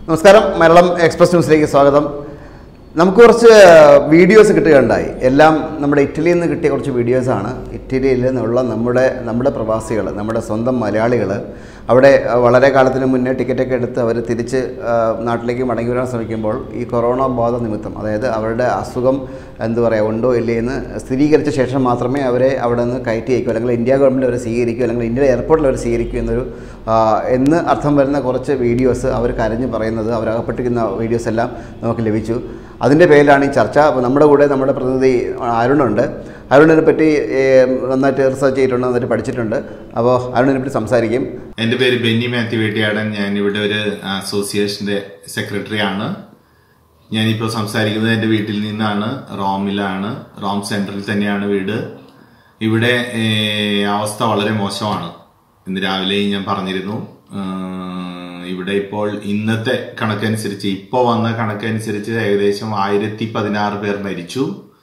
നമസ്കാരം മലയാളം എക്സ്പ്രസ് ന്യൂസിലേക്ക് സ്വാഗതം നമുക്ക് കുറച്ച് വീഡിയോസ് കിട്ടുകയുണ്ടായി എല്ലാം നമ്മുടെ ഇറ്റലിയിൽ നിന്ന് കിട്ടിയ കുറച്ച് വീഡിയോസാണ് ഇറ്റലിയിൽ നിന്നുള്ള നമ്മുടെ നമ്മുടെ പ്രവാസികൾ നമ്മുടെ സ്വന്തം മലയാളികൾ അവിടെ അഹ്, വളരെ കാലത്തിന് മുന്നേ ടിക്കറ്റൊക്കെ എടുത്ത് അവർ തിരിച്ച് അഹ്, നാട്ടിലേക്ക് മടങ്ങി വരാൻ ശ്രമിക്കുമ്പോൾ ഈ കൊറോണ ബാധ നിമിത്തം അതായത് അവരുടെ അസുഖം എന്ത് പറയുക ഉണ്ടോ ഇല്ലേ എന്ന് സ്ഥിരീകരിച്ച ശേഷം മാത്രമേ അവരെ അവിടെ നിന്ന് കയറ്റി അയക്കൂ അല്ലെങ്കിൽ ഇന്ത്യ ഗവൺമെൻറ് അവരെ സ്വീകരിക്കൂ അല്ലെങ്കിൽ ഇന്ത്യ എയർപോർട്ടിൽ അവർ സ്വീകരിക്കൂ എന്നൊരു ആ, എന്ന് അർത്ഥം വരുന്ന കുറച്ച് വീഡിയോസ് അവർ കരഞ്ഞ് പറയുന്നത് അവരകപ്പെട്ടിരിക്കുന്ന വീഡിയോസ് എല്ലാം നമുക്ക് ലഭിച്ചു അതിൻ്റെ പേരിലാണ് ഈ ചർച്ച അപ്പോൾ നമ്മുടെ കൂടെ നമ്മുടെ പ്രതിനിധി അരുണുണ്ട് അരുണിനെ പറ്റി ഏ, നന്നായിട്ട് റിസർച്ച് ചെയ്തിട്ടുണ്ട് നന്നായിട്ട് പഠിച്ചിട്ടുണ്ട് അപ്പോൾ അരുണിനെ പറ്റി സംസാരിക്കും എന്റെ പേര് ബെന്നി മാത്യു വേട്ടിയാടൻ ഞാൻ ഇവിടെ ഒരു അസോസിയേഷന്റെ സെക്രട്ടറി ആണ് ഞാനിപ്പോൾ സംസാരിക്കുന്നത് എന്റെ വീട്ടിൽ നിന്നാണ് റോമിലാണ് റോം സെന്ററിൽ തന്നെയാണ് വീട് ഇവിടെ ഏ, അവസ്ഥ വളരെ മോശമാണ് ഇന്ന് രാവിലെ ഞാൻ പറഞ്ഞിരുന്നു ആ, ഇവിടെ ഇപ്പോൾ ഇന്നത്തെ കണക്കനുസരിച്ച് ഇപ്പോൾ വന്ന കണക്കനുസരിച്ച് ഏകദേശം ആയിരത്തി പതിനാറ് പേർ മരിച്ചു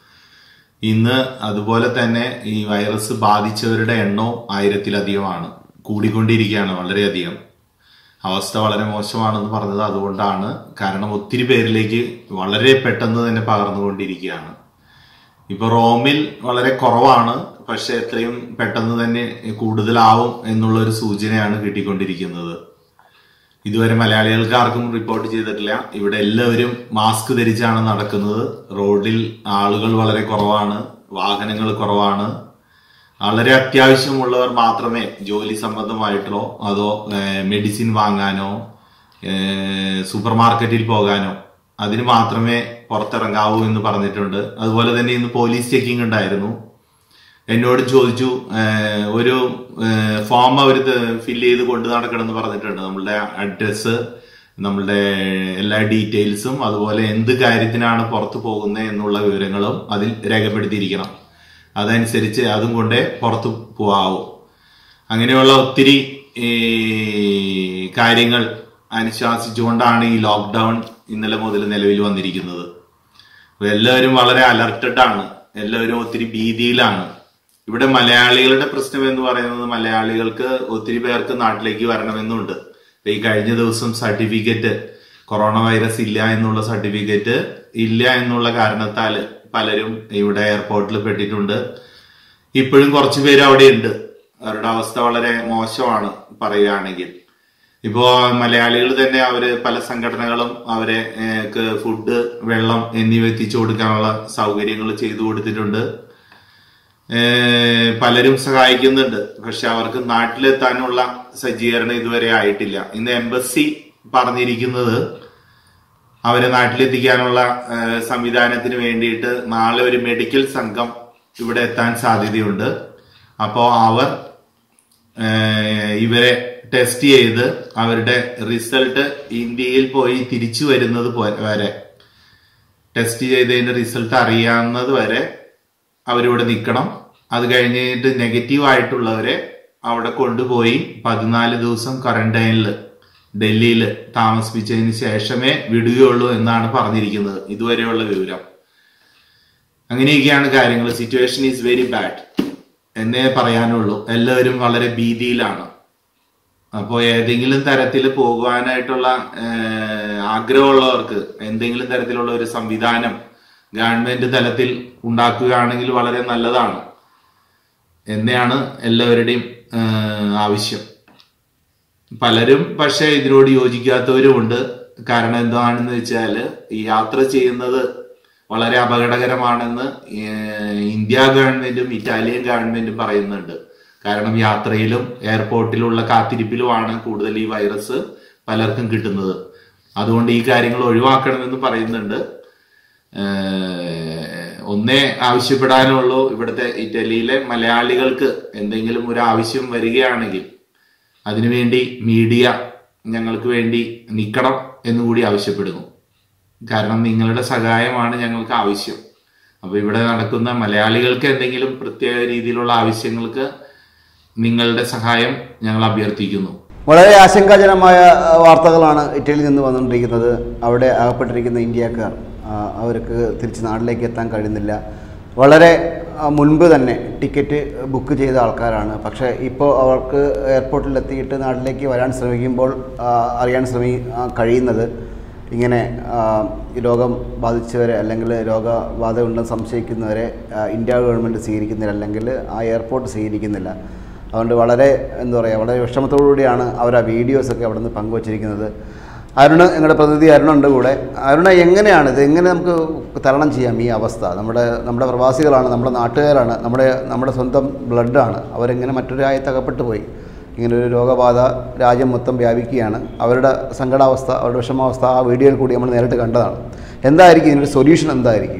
ഇന്ന് അതുപോലെ തന്നെ ഈ വൈറസ് ബാധിച്ചവരുടെ എണ്ണവും ആയിരത്തിലധികമാണ് കൂടിക്കൊണ്ടിരിക്കുകയാണ് വളരെയധികം അവസ്ഥ വളരെ മോശമാണെന്ന് പറഞ്ഞത് അതുകൊണ്ടാണ് കാരണം ഒത്തിരി പേരിലേക്ക് വളരെ പെട്ടെന്ന് തന്നെ പകർന്നുകൊണ്ടിരിക്കുകയാണ് ഇപ്പൊ റോമിൽ വളരെ കുറവാണ് പക്ഷെ എത്രയും പെട്ടെന്ന് തന്നെ കൂടുതലാവും എന്നുള്ള ഒരു സൂചനയാണ് കിട്ടിക്കൊണ്ടിരിക്കുന്നത് ഇതുവരെ മലയാളികൾക്ക് ആർക്കും റിപ്പോർട്ട് ചെയ്തിട്ടില്ല ഇവിടെ എല്ലാവരും മാസ്ക് ധരിച്ചാണ് നടക്കുന്നത് റോഡിൽ ആളുകൾ വളരെ കുറവാണ് വാഹനങ്ങൾ കുറവാണ് വളരെ അത്യാവശ്യമുള്ളവർ മാത്രമേ ജോലി സംബന്ധമായിട്ടോ അതോ ഏഹ്, മെഡിസിൻ വാങ്ങാനോ ഏഹ്, സൂപ്പർ മാർക്കറ്റിൽ പോകാനോ അതിന് മാത്രമേ പുറത്തിറങ്ങാവൂ എന്ന് പറഞ്ഞിട്ടുണ്ട് അതുപോലെ തന്നെ ഇന്ന് പോലീസ് ചെക്കിംഗ് ഉണ്ടായിരുന്നു എന്നോട് ചോദിച്ചു ഏഹ്, ഒരു ഫോം അവർ ഫില്ല് ചെയ്ത് കൊണ്ട് നടക്കണമെന്ന് പറഞ്ഞിട്ടുണ്ട് നമ്മളുടെ അഡ്രസ്സ് നമ്മളുടെ എല്ലാ ഡീറ്റെയിൽസും അതുപോലെ എന്ത് കാര്യത്തിനാണ് പുറത്തു പോകുന്നത് എന്നുള്ള വിവരങ്ങളും അതിൽ രേഖപ്പെടുത്തിയിരിക്കണം അതനുസരിച്ച് അതും കൊണ്ടേ പുറത്തു പോവാവൂ അങ്ങനെയുള്ള ഒത്തിരി ഈ, കാര്യങ്ങൾ അനുശാസിച്ചുകൊണ്ടാണ് ഈ ലോക്ക്ഡൌൺ ഇന്നലെ മുതൽ നിലവിൽ വന്നിരിക്കുന്നത് അപ്പൊ എല്ലാവരും വളരെ അലർട്ടഡ് ആണ് എല്ലാവരും ഒത്തിരി ഭീതിയിലാണ് ഇവിടെ മലയാളികളുടെ പ്രശ്നം എന്ന് പറയുന്നത് മലയാളികൾക്ക് ഒത്തിരി പേർക്ക് നാട്ടിലേക്ക് വരണമെന്നുണ്ട് ഇപ്പൊ ഈ കഴിഞ്ഞ ദിവസം സർട്ടിഫിക്കറ്റ് കൊറോണ വൈറസ് ഇല്ല എന്നുള്ള സർട്ടിഫിക്കറ്റ് ഇല്ല എന്നുള്ള കാരണത്താൽ പലരും ഇവിടെ എയർപോർട്ടിൽ പെട്ടിട്ടുണ്ട് ഇപ്പോഴും കുറച്ചു പേര് അവിടെ ഉണ്ട് അവരുടെ അവസ്ഥ വളരെ മോശമാണ് പറയുകയാണെങ്കിൽ ഇപ്പോ മലയാളികൾ തന്നെ അവര് പല സംഘടനകളും അവരെ ഏക്ക് ഫുഡ് വെള്ളം എന്നിവ എത്തിച്ചു കൊടുക്കാനുള്ള സൗകര്യങ്ങൾ ചെയ്തു കൊടുത്തിട്ടുണ്ട് ഏഹ് പലരും സഹായിക്കുന്നുണ്ട് പക്ഷെ അവർക്ക് നാട്ടിലെത്താനുള്ള സജ്ജീകരണം ഇതുവരെ ആയിട്ടില്ല ഇന്ന് എംബസി പറഞ്ഞിരിക്കുന്നത് അവരെ നാട്ടിലെത്തിക്കാനുള്ള ഏഹ് സംവിധാനത്തിന് വേണ്ടിയിട്ട് നാളെ ഒരു മെഡിക്കൽ സംഘം ഇവിടെ എത്താൻ സാധ്യതയുണ്ട് അപ്പോൾ അവർ ഏഹ് ഇവരെ ടെസ്റ്റ് ചെയ്ത് അവരുടെ റിസൾട്ട് ഇന്ത്യയിൽ പോയി തിരിച്ചു വരുന്നത് പോ- വരെ ടെസ്റ്റ് ചെയ്തതിന്റെ റിസൾട്ട് അറിയാവുന്നത് വരെ അവരിവിടെ നിൽക്കണം അത് കഴിഞ്ഞിട്ട് നെഗറ്റീവ് ആയിട്ടുള്ളവരെ അവിടെ കൊണ്ടുപോയി പതിനാല് ദിവസം ക്വാറന്റൈനിൽ ഡൽഹിയിൽ താമസിപ്പിച്ചതിന് ശേഷമേ വിടുകയുള്ളൂ എന്നാണ് പറഞ്ഞിരിക്കുന്നത് ഇതുവരെയുള്ള വിവരം അങ്ങനെയൊക്കെയാണ് കാര്യങ്ങൾ സിറ്റുവേഷൻ ഈസ് വെരി ബാഡ് എന്നേ പറയാനുള്ളൂ എല്ലാവരും വളരെ ഭീതിയിലാണ് അപ്പോൾ ഏതെങ്കിലും തരത്തിൽ പോകുവാനായിട്ടുള്ള ഏഹ്, ആഗ്രഹമുള്ളവർക്ക് എന്തെങ്കിലും തരത്തിലുള്ള ഒരു സംവിധാനം ഗവൺമെന്റ് തലത്തിൽ ഉണ്ടാക്കുകയാണെങ്കിൽ വളരെ നല്ലതാണ് എന്നെയാണ് എല്ലാവരുടെയും ഏഹ്, ആവശ്യം പലരും പക്ഷെ ഇതിനോട് യോജിക്കാത്തവരുമുണ്ട് കാരണം എന്താണെന്ന് വെച്ചാൽ ഈ യാത്ര ചെയ്യുന്നത് വളരെ അപകടകരമാണെന്ന് ഏഹ്, ഇന്ത്യ ഗവൺമെന്റും ഇറ്റാലിയൻ ഗവൺമെന്റും പറയുന്നുണ്ട് കാരണം യാത്രയിലും എയർപോർട്ടിലുള്ള കാത്തിരിപ്പിലുമാണ് കൂടുതൽ ഈ വൈറസ് പലർക്കും കിട്ടുന്നത് അതുകൊണ്ട് ഈ കാര്യങ്ങൾ ഒഴിവാക്കണമെന്ന് പറയുന്നുണ്ട് ഏഹ്, ഒന്നേ ആവശ്യപ്പെടാനുള്ളൂ ഇവിടുത്തെ ഇറ്റലിയിലെ മലയാളികൾക്ക് എന്തെങ്കിലും ഒരു ആവശ്യം വരികയാണെങ്കിൽ അതിനുവേണ്ടി മീഡിയ ഞങ്ങൾക്ക് വേണ്ടി നിൽക്കണം എന്നുകൂടി ആവശ്യപ്പെടുന്നു കാരണം നിങ്ങളുടെ സഹായമാണ് ഞങ്ങൾക്ക് ആവശ്യം അപ്പോൾ ഇവിടെ നടക്കുന്ന മലയാളികൾക്ക് എന്തെങ്കിലും പ്രത്യേക രീതിയിലുള്ള ആവശ്യങ്ങൾക്ക് നിങ്ങളുടെ സഹായം ഞങ്ങൾ അഭ്യർത്ഥിക്കുന്നു വളരെ ആശങ്കാജനമായ ആ, വാർത്തകളാണ് ഇറ്റലിയിൽ നിന്ന് വന്നുകൊണ്ടിരിക്കുന്നത് അവിടെ അകപ്പെട്ടിരിക്കുന്ന ഇന്ത്യക്കാർ ആ, അവർക്ക് തിരിച്ച് നാട്ടിലേക്ക് എത്താൻ കഴിയുന്നില്ല വളരെ ആ, മുൻപ് തന്നെ ടിക്കറ്റ് ബുക്ക് ചെയ്ത ആൾക്കാരാണ് പക്ഷേ ഇപ്പോൾ അവർക്ക് എയർപോർട്ടിൽ എത്തിയിട്ട് നാട്ടിലേക്ക് വരാൻ ശ്രമിക്കുമ്പോൾ ആ, അറിയാൻ ശ്രമി ആ, കഴിയുന്നത് ഇങ്ങനെ ആ, ഈ രോഗം ബാധിച്ചവരെ അല്ലെങ്കിൽ രോഗബാധ ഉണ്ടെന്ന് സംശയിക്കുന്നവരെ ആ, ഇന്ത്യ ഗവൺമെൻറ് സ്വീകരിക്കുന്നില്ല അല്ലെങ്കിൽ ആ എയർപോർട്ട് സ്വീകരിക്കുന്നില്ല അതുകൊണ്ട് വളരെ എന്താ പറയുക വളരെ വിഷമത്തോടു കൂടിയാണ് അവർ ആ വീഡിയോസൊക്കെ അവിടെ നിന്ന് പങ്കുവച്ചിരിക്കുന്നത് അരുണ് നിങ്ങളുടെ പ്രതിനിധി അരുണുണ്ട് കൂടെ അരുണ എങ്ങനെയാണ് ഇത് എങ്ങനെ നമുക്ക് തരണം ചെയ്യാം ഈ അവസ്ഥ നമ്മുടെ നമ്മുടെ പ്രവാസികളാണ് നമ്മുടെ നാട്ടുകാരാണ് നമ്മുടെ നമ്മുടെ സ്വന്തം ബ്ലഡാണ് അവരെങ്ങനെ മറ്റൊരു രാജ്യത്ത് അകപ്പെട്ടു പോയി ഇങ്ങനെ ഒരു രോഗബാധ രാജ്യം മൊത്തം വ്യാപിക്കുകയാണ് അവരുടെ സങ്കടാവസ്ഥ അവരുടെ വിഷമാവസ്ഥ ആ വീഡിയോയിൽ കൂടി നമ്മൾ നേരിട്ട് കണ്ടതാണ് എന്തായിരിക്കും ഇതിനൊരു സൊല്യൂഷൻ എന്തായിരിക്കും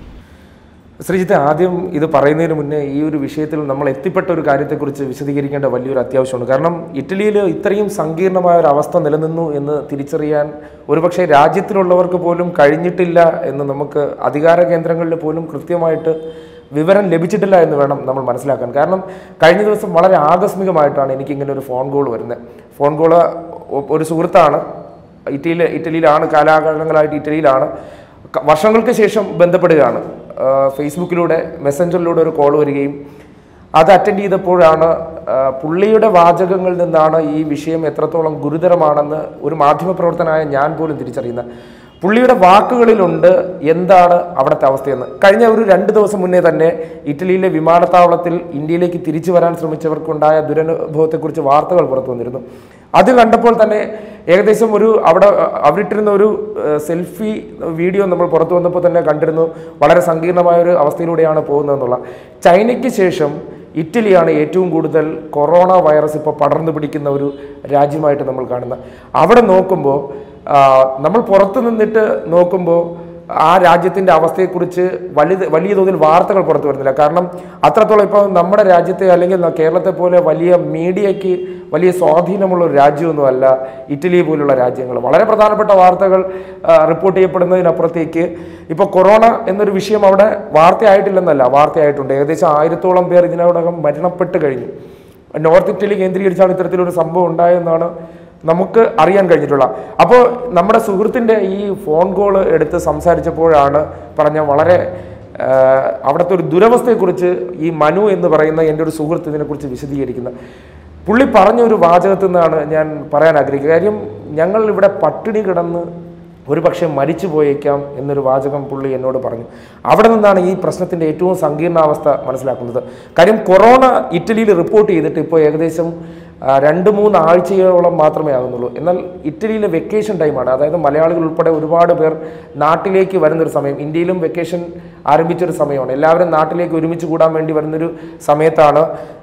ശ്രീജിത്ത് ആദ്യം ഇത് പറയുന്നതിന് മുന്നേ ഈ ഒരു വിഷയത്തിൽ നമ്മൾ എത്തിപ്പെട്ട ഒരു കാര്യത്തെക്കുറിച്ച് വിശദീകരിക്കേണ്ട വലിയൊരു അത്യാവശ്യമുണ്ട് കാരണം ഇറ്റലിയിൽ ഇത്രയും സങ്കീർണമായ ഒരു അവസ്ഥ നിലനിന്നു എന്ന് തിരിച്ചറിയാൻ ഒരുപക്ഷെ രാജ്യത്തിലുള്ളവർക്ക് പോലും കഴിഞ്ഞിട്ടില്ല എന്ന് നമുക്ക് അധികാര കേന്ദ്രങ്ങളിൽ പോലും കൃത്യമായിട്ട് വിവരം ലഭിച്ചിട്ടില്ല എന്ന് വേണം നമ്മൾ മനസ്സിലാക്കാൻ കാരണം കഴിഞ്ഞ ദിവസം വളരെ ആകസ്മികമായിട്ടാണ് എനിക്ക് ഇങ്ങനെ ഒരു ഫോൺ കോൾ വരുന്നത് ഫോൺ കോള് ഒരു സുഹൃത്താണ് ഇറ്റലിയിൽ ഇറ്റലിയിലാണ് കാലാകാലങ്ങളായിട്ട് ഇറ്റലിയിലാണ് ക- വർഷങ്ങൾക്ക് ശേഷം ബന്ധപ്പെടുകയാണ് ആ, ഫേസ്ബുക്കിലൂടെ മെസ്സഞ്ചറിലൂടെ ഒരു കോൾ വരികയും അത് അറ്റൻഡ് ചെയ്തപ്പോഴാണ് ആ, പുള്ളിയുടെ വാചകങ്ങളിൽ നിന്നാണ് ഈ വിഷയം എത്രത്തോളം ഗുരുതരമാണെന്ന് ഒരു മാധ്യമപ്രവർത്തനായ ഞാൻ പോലും തിരിച്ചറിയുന്നത് പുള്ളിയുടെ വാക്കുകളിലുണ്ട് എന്താണ് അവിടുത്തെ അവസ്ഥയെന്ന് കഴിഞ്ഞ ഒരു രണ്ട് ദിവസം മുന്നേ തന്നെ ഇറ്റലിയിലെ വിമാനത്താവളത്തിൽ ഇന്ത്യയിലേക്ക് തിരിച്ചു വരാൻ ശ്രമിച്ചവർക്കുണ്ടായ ദുരനുഭവത്തെക്കുറിച്ച് വാർത്തകൾ പുറത്തു വന്നിരുന്നു അത് കണ്ടപ്പോൾ തന്നെ ഏകദേശം ഒരു അവിടെ അഹ്, അവരിട്ടിരുന്ന ഒരു ഏഹ്, സെൽഫി വീഡിയോ നമ്മൾ പുറത്തു വന്നപ്പോൾ തന്നെ കണ്ടിരുന്നു വളരെ സങ്കീർണമായ ഒരു അവസ്ഥയിലൂടെയാണ് പോകുന്നതെന്നുള്ള ചൈനയ്ക്ക് ശേഷം ഇറ്റലിയാണ് ഏറ്റവും കൂടുതൽ കൊറോണ വൈറസ് ഇപ്പോൾ പടർന്നു പിടിക്കുന്ന ഒരു രാജ്യമായിട്ട് നമ്മൾ കാണുന്നത് അവിടെ നോക്കുമ്പോൾ ആ, നമ്മൾ പുറത്തു നിന്നിട്ട് നോക്കുമ്പോൾ ആ രാജ്യത്തിന്റെ അവസ്ഥയെക്കുറിച്ച് വലിയ വലിയ തോതിൽ വാർത്തകൾ പുറത്തു വരുന്നില്ല കാരണം അത്രത്തോളം ഇപ്പോൾ നമ്മുടെ രാജ്യത്തെ അല്ലെങ്കിൽ ന- കേരളത്തെ പോലെ വലിയ മീഡിയയ്ക്ക് വലിയ സ്വാധീനമുള്ള ഒരു രാജ്യമൊന്നുമല്ല ഇറ്റലി പോലുള്ള രാജ്യങ്ങൾ വളരെ പ്രധാനപ്പെട്ട വാർത്തകൾ ആ, റിപ്പോർട്ട് ചെയ്യപ്പെടുന്നതിനപ്പുറത്തേക്ക് ഇപ്പോൾ കൊറോണ എന്നൊരു വിഷയം അവിടെ വാർത്തയായിട്ടില്ലെന്നല്ല വാർത്തയായിട്ടുണ്ട് ഏകദേശം ആയിരത്തോളം പേർ ഇതിനോടകം മരണപ്പെട്ട് കഴിഞ്ഞു നോർത്ത് ഇറ്റലി കേന്ദ്രീകരിച്ചാണ് ഇത്തരത്തിലൊരു സംഭവം ഉണ്ടായെന്നാണ് നമുക്ക് അറിയാൻ കഴിഞ്ഞിട്ടുള്ള അപ്പോൾ നമ്മുടെ സുഹൃത്തിൻ്റെ ഈ ഫോൺ കോൾ എടുത്ത് സംസാരിച്ചപ്പോഴാണ് പറഞ്ഞ വളരെ ആ, അവിടുത്തെ ഒരു ദുരവസ്ഥയെക്കുറിച്ച് ഈ മനു എന്ന് പറയുന്ന എൻ്റെ ഒരു സുഹൃത്ത് ഇതിനെക്കുറിച്ച് വിശദീകരിക്കുന്നത് പുള്ളി പറഞ്ഞ ഒരു വാചകത്തിൽ നിന്നാണ് ഞാൻ പറയാൻ ആഗ്രഹിക്കുന്നത് കാര്യം ഞങ്ങൾ ഇവിടെ പട്ടിണി കിടന്ന് ഒരു പക്ഷേ മരിച്ചു പോയേക്കാം എന്നൊരു വാചകം പുള്ളി എന്നോട് പറഞ്ഞു അവിടെ നിന്നാണ് ഈ പ്രശ്നത്തിൻ്റെ ഏറ്റവും സങ്കീർണാവസ്ഥ മനസ്സിലാക്കുന്നത് കാര്യം കൊറോണ ഇറ്റലിയിൽ റിപ്പോർട്ട് ചെയ്തിട്ട് ഇപ്പോൾ ഏകദേശം ആ, രണ്ട് മൂന്ന് ആഴ്ചയോളം മാത്രമേ ആകുന്നുള്ളൂ എന്നാൽ ഇറ്റലിയിലെ വെക്കേഷൻ ടൈമാണ് അതായത് മലയാളികൾ ഉൾപ്പെടെ ഒരുപാട് പേർ നാട്ടിലേക്ക് വരുന്നൊരു സമയം ഇന്ത്യയിലും വെക്കേഷൻ ആരംഭിച്ചൊരു സമയമാണ് എല്ലാവരും നാട്ടിലേക്ക് ഒരുമിച്ച് കൂടാൻ വേണ്ടി വരുന്നൊരു സമയത്താണ്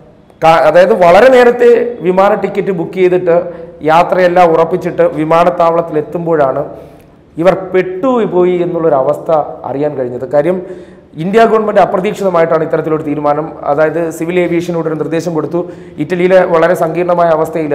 കാ- അതായത് വളരെ നേരത്തെ വിമാന ടിക്കറ്റ് ബുക്ക് ചെയ്തിട്ട് യാത്രയെല്ലാം ഉറപ്പിച്ചിട്ട് വിമാനത്താവളത്തിൽ എത്തുമ്പോഴാണ് ഇവർ പെട്ടുപോയി എന്നുള്ളൊരു അവസ്ഥ അറിയാൻ കഴിഞ്ഞത് കാര്യം ഇന്ത്യ ഗവൺമെന്റ് അപ്രതീക്ഷിതമായിട്ടാണ് ഇത്തരത്തിലൊരു തീരുമാനം അതായത് സിവിൽ ഏവിയേഷനോട് ഒരു നിർദ്ദേശം കൊടുത്തു ഇറ്റലിയിലെ വളരെ സങ്കീർണമായ അവസ്ഥയിൽ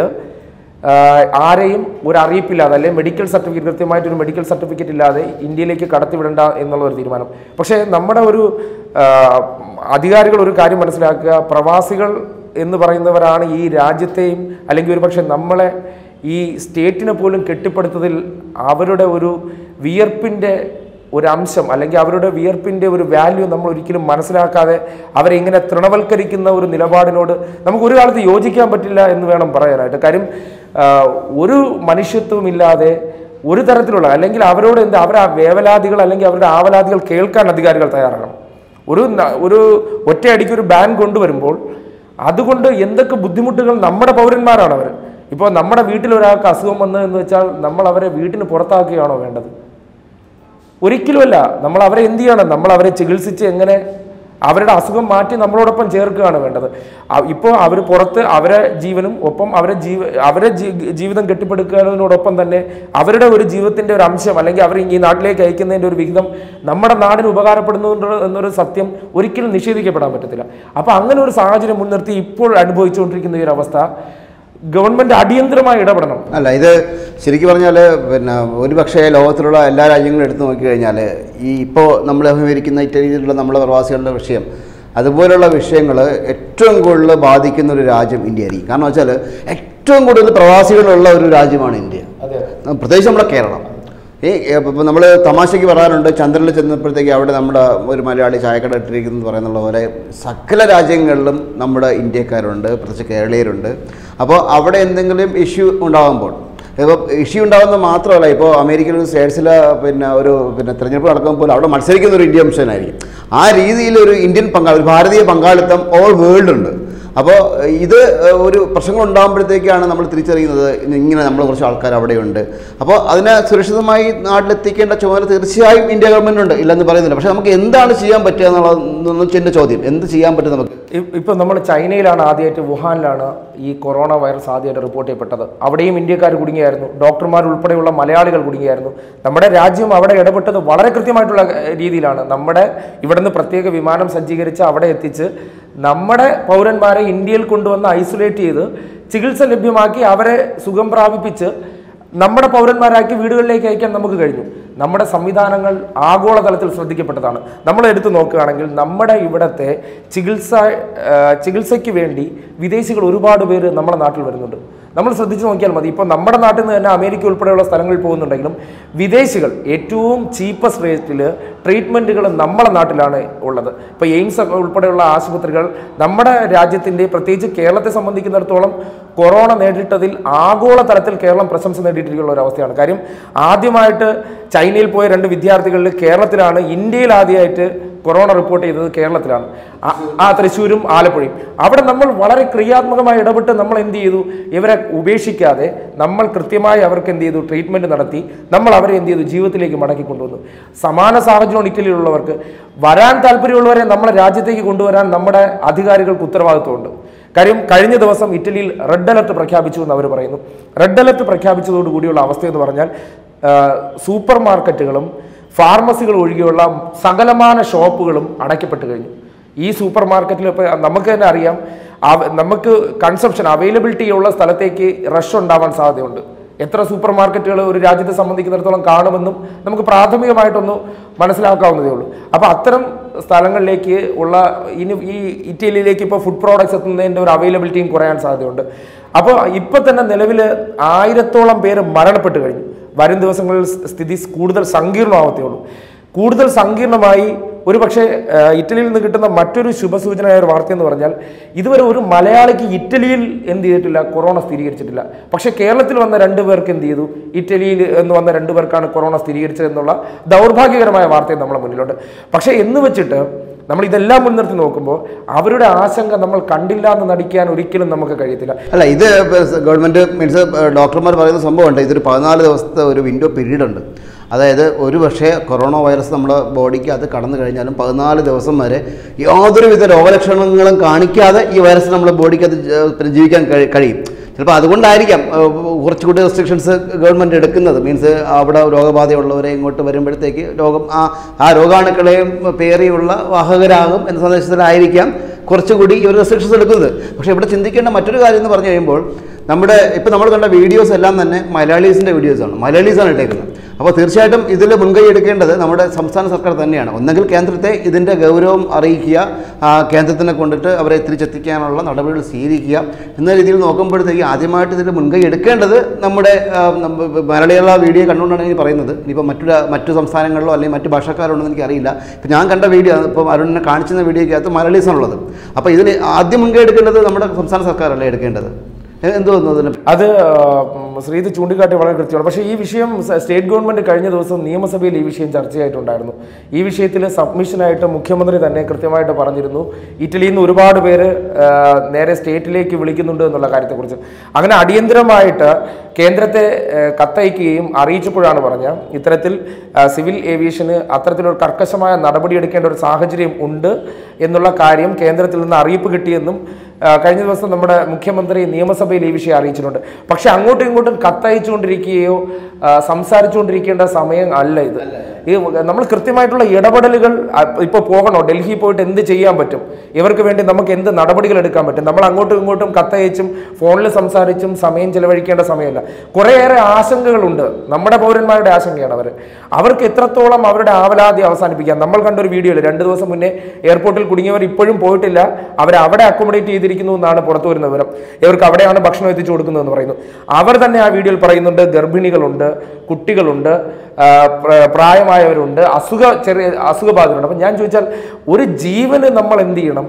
ആരെയും ഒരു അറിയിപ്പില്ലാതെ അല്ലെങ്കിൽ മെഡിക്കൽ സർട്ടിഫിക്കറ്റ് കൃത്യമായിട്ട് ഒരു മെഡിക്കൽ സർട്ടിഫിക്കറ്റ് ഇല്ലാതെ ഇന്ത്യയിലേക്ക് കടത്തിവിടണ്ട എന്നുള്ള ഒരു തീരുമാനം പക്ഷേ നമ്മുടെ ഒരു ആ, അധികാരികൾ ഒരു കാര്യം മനസ്സിലാക്കുക പ്രവാസികൾ എന്ന് പറയുന്നവരാണ് ഈ രാജ്യത്തെയും അല്ലെങ്കിൽ ഒരുപക്ഷെ നമ്മളെ ഈ സ്റ്റേറ്റിനെ പോലും കെട്ടിപ്പടുത്തതിൽ അവരുടെ ഒരു വിയർപ്പിൻ്റെ ഒരു അംശം അല്ലെങ്കിൽ അവരുടെ വിയർപ്പിൻ്റെ ഒരു വാല്യൂ നമ്മൾ ഒരിക്കലും മനസ്സിലാക്കാതെ അവരെ ഇങ്ങനെ തൃണവൽക്കരിക്കുന്ന ഒരു നിലപാടിനോട് നമുക്ക് ഒരു കാലത്ത് യോജിക്കാൻ പറ്റില്ല എന്ന് വേണം പറയാനായിട്ട് കാര്യം ആ, ഒരു മനുഷ്യത്വം ഇല്ലാതെ ഒരു തരത്തിലുള്ള അല്ലെങ്കിൽ അവരോട് എന്താ അവരുടെ ആ വേവലാതികൾ അല്ലെങ്കിൽ അവരുടെ ആവലാതികൾ കേൾക്കാൻ അധികാരികൾ തയ്യാറാകണം ഒരു ന- ഒരു ഒറ്റയടിക്ക് ഒരു ബാൻ കൊണ്ടുവരുമ്പോൾ അതുകൊണ്ട് എന്തൊക്കെ ബുദ്ധിമുട്ടുകൾ നമ്മുടെ പൗരന്മാരാണ് അവർ ഇപ്പോൾ നമ്മുടെ വീട്ടിൽ ഒരാൾക്ക് അസുഖം വന്നു എന്ന് വെച്ചാൽ നമ്മൾ അവരെ വീട്ടിന് പുറത്താക്കുകയാണോ വേണ്ടത് ഒരിക്കലുമല്ല നമ്മൾ അവരെ എന്ത് ചെയ്യണം നമ്മൾ അവരെ ചികിത്സിച്ച് എങ്ങനെ അവരുടെ അസുഖം മാറ്റി നമ്മളോടൊപ്പം ചേർക്കുകയാണ് വേണ്ടത് ഇപ്പോൾ അവർ പുറത്ത് അവരെ ജീവനും ഒപ്പം അവരെ ജീവ അവരെ ജീ- ജീവിതം കെട്ടിപ്പടുക്കുന്നതിനോടൊപ്പം തന്നെ അവരുടെ ഒരു ജീവിതത്തിന്റെ ഒരു അംശം അല്ലെങ്കിൽ അവർ ഈ നാട്ടിലേക്ക് അയക്കുന്നതിന്റെ ഒരു വിഹിതം നമ്മുടെ നാടിന് ഉപകാരപ്പെടുന്നു എന്നൊരു സത്യം ഒരിക്കലും നിഷേധിക്കപ്പെടാൻ പറ്റത്തില്ല അപ്പൊ അങ്ങനെ ഒരു സാഹചര്യം മുൻനിർത്തി ഇപ്പോൾ അനുഭവിച്ചുകൊണ്ടിരിക്കുന്ന ഈ ഒരു അവസ്ഥ ഗവൺമെന്റ് അടിയന്തരമായി ഇടപെടണം അല്ല ഇത് ശരിക്കും പറഞ്ഞാൽ പിന്നെ ഒരുപക്ഷേ ലോകത്തിലുള്ള എല്ലാ രാജ്യങ്ങളും എടുത്തു നോക്കിക്കഴിഞ്ഞാൽ ഈ ഇപ്പോൾ നമ്മൾ അഭിമുഖീകരിക്കുന്ന ഇറ്റലിയിലുള്ള നമ്മുടെ പ്രവാസികളുടെ വിഷയം അതുപോലുള്ള വിഷയങ്ങൾ ഏറ്റവും കൂടുതൽ ബാധിക്കുന്ന ഒരു രാജ്യം ഇന്ത്യ ആയിരിക്കും കാരണം വെച്ചാൽ ഏറ്റവും കൂടുതൽ പ്രവാസികളുള്ള ഒരു രാജ്യമാണ് ഇന്ത്യ അതെ പ്രത്യേകിച്ച് നമ്മുടെ കേരളം ഈ ഇപ്പം നമ്മൾ തമാശയ്ക്ക് പറയാറുണ്ട് ചന്ദ്രനിൽ ചെന്നപ്പോഴത്തേക്ക് അവിടെ നമ്മുടെ ഒരു മലയാളി ചായക്കട ഇട്ടിരിക്കുന്നു പറയുന്നുള്ള പോലെ സകല രാജ്യങ്ങളിലും നമ്മുടെ ഇന്ത്യക്കാരുണ്ട് പ്രത്യേകിച്ച് കേരളീയരുണ്ട് അപ്പോൾ അവിടെ എന്തെങ്കിലും ഇഷ്യൂ ഉണ്ടാകുമ്പോൾ ഇപ്പോൾ ഇഷ്യൂ ഉണ്ടാകുന്നത് മാത്രമല്ല ഇപ്പോൾ അമേരിക്കൻ സ്റ്റേറ്റ്സിൽ പിന്നെ ഒരു പിന്നെ തിരഞ്ഞെടുപ്പ് നടക്കുമ്പോൾ പോലും അവിടെ മത്സരിക്കുന്ന ഒരു ഇന്ത്യൻ അംശനായിരിക്കും ആ രീതിയിൽ ഒരു ഇന്ത്യൻ പങ്കാളി ഒരു ഭാരതീയ പങ്കാളിത്തം ഓൾ വേൾഡ് ഉണ്ട് അപ്പോൾ ഇത് ഒരു പ്രശ്നങ്ങൾ ഉണ്ടാകുമ്പോഴത്തേക്കാണ് നമ്മൾ തിരിച്ചറിയുന്നത് ഇങ്ങനെ നമ്മൾ കുറച്ച് ആൾക്കാർ അവിടെയുണ്ട് അപ്പോൾ അതിനെ സുരക്ഷിതമായി നാട്ടിലെത്തിക്കേണ്ട ചുമതല തീർച്ചയായും ഇന്ത്യ ഗവൺമെൻറ് ഉണ്ട് ഇല്ലെന്ന് പറയുന്നില്ല പക്ഷേ നമുക്ക് എന്താണ് ചെയ്യാൻ പറ്റുക എന്നുള്ളത് എൻ്റെ ചോദ്യം എന്ത് ചെയ്യാൻ പറ്റും നമുക്ക് ഇ- ഇപ്പൊ നമ്മൾ ചൈനയിലാണ് ആദ്യമായിട്ട് വുഹാനിലാണ് ഈ കൊറോണ വൈറസ് ആദ്യമായിട്ട് റിപ്പോർട്ട് ചെയ്യപ്പെട്ടത് അവിടെയും ഇന്ത്യക്കാർ കുടുങ്ങിയായിരുന്നു ഡോക്ടർമാർ ഉൾപ്പെടെയുള്ള മലയാളികൾ കുടുങ്ങിയായിരുന്നു നമ്മുടെ രാജ്യം അവിടെ ഇടപെട്ടത് വളരെ കൃത്യമായിട്ടുള്ള ഏഹ്, രീതിയിലാണ് നമ്മുടെ ഇവിടുന്ന് പ്രത്യേക വിമാനം സജ്ജീകരിച്ച് അവിടെ എത്തിച്ച് നമ്മുടെ പൗരന്മാരെ ഇന്ത്യയിൽ കൊണ്ടുവന്ന് ഐസൊലേറ്റ് ചെയ്ത് ചികിത്സ ലഭ്യമാക്കി അവരെ സുഖം പ്രാപിപ്പിച്ച് നമ്മുടെ പൗരന്മാരാക്കി വീടുകളിലേക്ക് അയക്കാൻ നമുക്ക് കഴിഞ്ഞു നമ്മുടെ സംവിധാനങ്ങൾ ആഗോളതലത്തിൽ ശ്രദ്ധിക്കപ്പെട്ടതാണ് നമ്മൾ എടുത്തു നോക്കുകയാണെങ്കിൽ നമ്മുടെ ഇവിടത്തെ ചികിത്സ ആ, ചികിത്സയ്ക്ക് വേണ്ടി വിദേശികൾ ഒരുപാട് പേര് നമ്മുടെ നാട്ടിൽ വരുന്നുണ്ട് നമ്മൾ ശ്രദ്ധിച്ചു നോക്കിയാൽ മതി ഇപ്പോൾ നമ്മുടെ നാട്ടിൽ നിന്ന് തന്നെ അമേരിക്ക ഉൾപ്പെടെയുള്ള സ്ഥലങ്ങളിൽ പോകുന്നുണ്ടെങ്കിലും വിദേശികൾ ഏറ്റവും ചീപ്പസ്റ്റ് റേറ്റിൽ ട്രീറ്റ്മെൻറ്റുകൾ നമ്മുടെ നാട്ടിലാണ് ഉള്ളത് ഇപ്പോൾ എയിംസ് ഒക്കെ ഉൾപ്പെടെയുള്ള ആശുപത്രികൾ നമ്മുടെ രാജ്യത്തിൻ്റെ പ്രത്യേകിച്ച് കേരളത്തെ സംബന്ധിക്കുന്നിടത്തോളം കൊറോണ നേരിട്ടതിൽ ആഗോള തലത്തിൽ കേരളം പ്രശംസ നേടിയിട്ടുള്ള ഒരു അവസ്ഥയാണ് കാര്യം ആദ്യമായിട്ട് ചൈനയിൽ പോയ രണ്ട് വിദ്യാർത്ഥികളിൽ കേരളത്തിലാണ് ഇന്ത്യയിൽ ആദ്യമായിട്ട് കൊറോണ റിപ്പോർട്ട് ചെയ്തത് കേരളത്തിലാണ് ആ- ആ തൃശ്ശൂരും ആലപ്പുഴയും അവിടെ നമ്മൾ വളരെ ക്രിയാത്മകമായി ഇടപെട്ട് നമ്മൾ എന്ത് ചെയ്തു ഇവരെ ഉപേക്ഷിക്കാതെ നമ്മൾ കൃത്യമായി അവർക്ക് എന്ത് ചെയ്തു ട്രീറ്റ്മെന്റ് നടത്തി നമ്മൾ അവരെ എന്ത് ചെയ്തു ജീവിതത്തിലേക്ക് മടക്കി കൊണ്ടുവന്നു സമാന സാഹചര്യമാണ് ഇറ്റലിയിലുള്ളവർക്ക് വരാൻ താല്പര്യമുള്ളവരെ നമ്മളെ രാജ്യത്തേക്ക് കൊണ്ടുവരാൻ നമ്മുടെ അധികാരികൾക്ക് ഉത്തരവാദിത്വമുണ്ട് കാര്യം കഴിഞ്ഞ ദിവസം ഇറ്റലിയിൽ റെഡ് അലർട്ട് പ്രഖ്യാപിച്ചു എന്ന് അവർ പറയുന്നു റെഡ് അലർട്ട് പ്രഖ്യാപിച്ചതോടുകൂടിയുള്ള അവസ്ഥ എന്ന് പറഞ്ഞാൽ ആ, സൂപ്പർ മാർക്കറ്റുകളും ഫാർമസികൾ ഒഴികെയുള്ള സകലമാന ഷോപ്പുകളും അടയ്ക്കപ്പെട്ട് കഴിഞ്ഞു ഈ സൂപ്പർ മാർക്കറ്റിൽ ഇപ്പോൾ നമുക്ക് തന്നെ അറിയാം അവ- നമുക്ക് കൺസപ്ഷൻ അവൈലബിലിറ്റി ഉള്ള സ്ഥലത്തേക്ക് റഷ് ഉണ്ടാവാൻ സാധ്യതയുണ്ട് എത്ര സൂപ്പർ മാർക്കറ്റുകൾ ഒരു രാജ്യത്തെ സംബന്ധിക്കുന്നിടത്തോളം കാണുമെന്നും നമുക്ക് പ്രാഥമികമായിട്ടൊന്ന് മനസ്സിലാക്കാവുന്നതേ ഉള്ളൂ അപ്പോൾ അത്തരം സ്ഥലങ്ങളിലേക്ക് ഉള്ള ഇനി ഈ ഇറ്റലിയിലേക്ക് ഇപ്പോൾ ഫുഡ് പ്രോഡക്ട്സ് എത്തുന്നതിൻ്റെ ഒരു അവൈലബിലിറ്റിയും കുറയാൻ സാധ്യതയുണ്ട് അപ്പോൾ ഇപ്പം തന്നെ നിലവിൽ ആയിരത്തോളം പേര് മരണപ്പെട്ട് കഴിഞ്ഞു വരും ദിവസങ്ങളിൽ സ്ഥിതി കൂടുതൽ സങ്കീർണമാവത്തേ ഉള്ളൂ കൂടുതൽ സങ്കീർണമായി ഒരു പക്ഷേ ആ, ഇറ്റലിയിൽ നിന്ന് കിട്ടുന്ന മറ്റൊരു ശുഭസൂചനയായ ഒരു വാർത്ത എന്ന് പറഞ്ഞാൽ ഇതുവരെ ഒരു മലയാളിക്ക് ഇറ്റലിയിൽ എന്ത് ചെയ്തിട്ടില്ല കൊറോണ സ്ഥിരീകരിച്ചിട്ടില്ല പക്ഷേ കേരളത്തിൽ വന്ന രണ്ടു പേർക്ക് എന്ത് ചെയ്തു ഇറ്റലിയിൽ എന്ന് വന്ന രണ്ടു പേർക്കാണ് കൊറോണ സ്ഥിരീകരിച്ചത് എന്നുള്ള ദൗർഭാഗ്യകരമായ വാർത്തയും നമ്മളെ മുന്നിലുണ്ട് പക്ഷേ എന്ന് വെച്ചിട്ട് നമ്മൾ ഇതെല്ലാം മുൻനിർത്തി നോക്കുമ്പോൾ അവരുടെ ആശങ്ക നമ്മൾ കണ്ടില്ല എന്ന് നടിക്കാൻ ഒരിക്കലും നമുക്ക് കഴിയത്തില്ല അല്ല ഇത് ഗവൺമെൻറ് മീൻസ് ഡോക്ടർമാർ പറയുന്ന സംഭവമുണ്ട് ഇതൊരു പതിനാല് ദിവസത്തെ ഒരു വിൻഡോ പീരീഡ് ഉണ്ട് അതായത് ഒരു പക്ഷേ കൊറോണ വൈറസ് നമ്മുടെ ബോഡിക്ക് അത് കടന്നു കഴിഞ്ഞാലും പതിനാല് ദിവസം വരെ യാതൊരുവിധ രോഗലക്ഷണങ്ങളും കാണിക്കാതെ ഈ വൈറസ് നമ്മുടെ ബോഡിക്ക് അത് ജ- പിന്നെ ജീവിക്കാൻ കഴി- കഴിയും ചിലപ്പോൾ അതുകൊണ്ടായിരിക്കാം ഏഹ്, കുറച്ചുകൂടി റെസ്ട്രിക്ഷൻസ് ഗവൺമെൻറ് എടുക്കുന്നത് മീൻസ് അവിടെ രോഗബാധയുള്ളവരെ ഇങ്ങോട്ട് വരുമ്പോഴത്തേക്ക് രോഗം ആ ആ രോഗാണുക്കളെയും പേറിയുള്ള വാഹകരാകും എന്ന സന്ദേശത്തിലായിരിക്കാം കുറച്ചുകൂടി ഇവർ റെസ്ട്രിക്ഷൻസ് എടുക്കുന്നത് പക്ഷേ ഇവിടെ ചിന്തിക്കേണ്ട മറ്റൊരു കാര്യം എന്ന് പറഞ്ഞു കഴിയുമ്പോൾ നമ്മുടെ ഇപ്പം നമ്മൾ കണ്ട വീഡിയോസ് എല്ലാം തന്നെ മലയാളീസിൻ്റെ വീഡിയോസാണ് മലയാളീസാണ് ഇട്ടേക്കുന്നത് അപ്പോൾ തീർച്ചയായിട്ടും ഇതിൽ മുൻകൈ എടുക്കേണ്ടത് നമ്മുടെ സംസ്ഥാന സർക്കാർ തന്നെയാണ് ഒന്നെങ്കിൽ കേന്ദ്രത്തെ ഇതിൻ്റെ ഗൗരവം അറിയിക്കുക ആ, കേന്ദ്രത്തിനെ കൊണ്ടിട്ട് അവരെ തിരിച്ചെത്തിക്കാനുള്ള നടപടികൾ സ്വീകരിക്കുക എന്ന രീതിയിൽ നോക്കുമ്പോഴത്തേക്ക് ആദ്യമായിട്ട് ഇതിൽ മുൻകൈ എടുക്കേണ്ടത് നമ്മുടെ ആ, നമ്മ- മലയാളികളുടെ വീഡിയോ കണ്ടുകൊണ്ടാണ് എനിക്ക് പറയുന്നത് ഇനിയിപ്പോൾ മറ്റു രാ- മറ്റു സംസ്ഥാനങ്ങളിലോ അല്ലെങ്കിൽ മറ്റു ഭാഷക്കാരുണ്ടെന്ന് എനിക്കറിയില്ല ഇപ്പം ഞാൻ കണ്ട വീഡിയോ ഇപ്പം അരുണിനെ കാണിച്ചിരുന്ന വീഡിയോയ്ക്കകത്ത് മലയാളീസാണുള്ളത് അപ്പോൾ ഇതിന് ആദ്യം മുൻകൈ എടുക്കേണ്ടത് നമ്മുടെ സംസ്ഥാന സർക്കാരല്ലേ എടുക്കേണ്ടത് എ- എന്ത് തോന്നുന്നു അതിന് അത് ആ, ഉം, ശ്രീത് ചൂണ്ടിക്കാട്ടി വളരെ കൃത്യമാണ് പക്ഷേ ഈ വിഷയം സ- സ്റ്റേറ്റ് ഗവൺമെന്റ് കഴിഞ്ഞ ദിവസം നിയമസഭയിൽ ഈ വിഷയം ചർച്ചയായിട്ടുണ്ടായിരുന്നു ഈ വിഷയത്തിൽ സബ്മിഷനായിട്ട് മുഖ്യമന്ത്രി തന്നെ കൃത്യമായിട്ട് പറഞ്ഞിരുന്നു ഇറ്റലിയിൽ നിന്ന് ഒരുപാട് പേര് ആ, നേരെ സ്റ്റേറ്റിലേക്ക് വിളിക്കുന്നുണ്ട് എന്നുള്ള കാര്യത്തെക്കുറിച്ച് അങ്ങനെ അടിയന്തരമായിട്ട് കേന്ദ്രത്തെ ആ, കത്തയക്കുകയും അറിയിച്ചപ്പോഴാണ് പറഞ്ഞ ഇത്തരത്തിൽ ആ, സിവിൽ ഏവിയേഷന് അത്തരത്തിലൊരു കർക്കശമായ നടപടിയെടുക്കേണ്ട ഒരു സാഹചര്യം ഉണ്ട് എന്നുള്ള കാര്യം കേന്ദ്രത്തിൽ നിന്ന് അറിയിപ്പ് കിട്ടിയെന്നും ആ, കഴിഞ്ഞ ദിവസം നമ്മുടെ മുഖ്യമന്ത്രി നിയമസഭയിൽ ഈ വിഷയം അറിയിച്ചിട്ടുണ്ട് പക്ഷെ അങ്ങോട്ടും ഇങ്ങോട്ടും കത്തയച്ചുകൊണ്ടിരിക്കുകയോ ആ, സംസാരിച്ചുകൊണ്ടിരിക്കേണ്ട സമയം അല്ല ഇത് ഈ നമ്മൾ കൃത്യമായിട്ടുള്ള ഇടപെടലുകൾ ആ, ഇപ്പൊ പോകണോ ഡൽഹി പോയിട്ട് എന്ത് ചെയ്യാൻ പറ്റും ഇവർക്ക് വേണ്ടി നമുക്ക് എന്ത് നടപടികൾ എടുക്കാൻ പറ്റും നമ്മൾ അങ്ങോട്ടും ഇങ്ങോട്ടും കത്തയച്ചും ഫോണിൽ സംസാരിച്ചും സമയം ചെലവഴിക്കേണ്ട സമയമല്ല കുറേയേറെ ആശങ്കകളുണ്ട് നമ്മുടെ പൗരന്മാരുടെ ആശങ്കയാണ് അവർ അവർക്ക് എത്രത്തോളം അവരുടെ ആവലാതി അവസാനിപ്പിക്കാം നമ്മൾ കണ്ടൊരു വീഡിയോയിൽ രണ്ട് ദിവസം മുന്നേ എയർപോർട്ടിൽ കുടുങ്ങിയവർ ഇപ്പോഴും പോയിട്ടില്ല അവർ അവിടെ അക്കോമഡേറ്റ് ചെയ്തിരിക്കുന്നു എന്നാണ് പുറത്തു വരുന്ന വിവരം ഇവർക്ക് അവിടെയാണ് ഭക്ഷണം എത്തിച്ചു കൊടുക്കുന്നതെന്ന് പറയുന്നു അവർ തന്നെ ആ വീഡിയോയിൽ പറയുന്നുണ്ട് ഗർഭിണികളുണ്ട് കുട്ടികളുണ്ട് ആ, പ്ര- പ്രായമായവരുണ്ട് അസുഖ ചെറിയ അസുഖബാധിതരുണ്ട് അപ്പം ഞാൻ ചോദിച്ചാൽ ഒരു ജീവന് നമ്മൾ എന്ത് ചെയ്യണം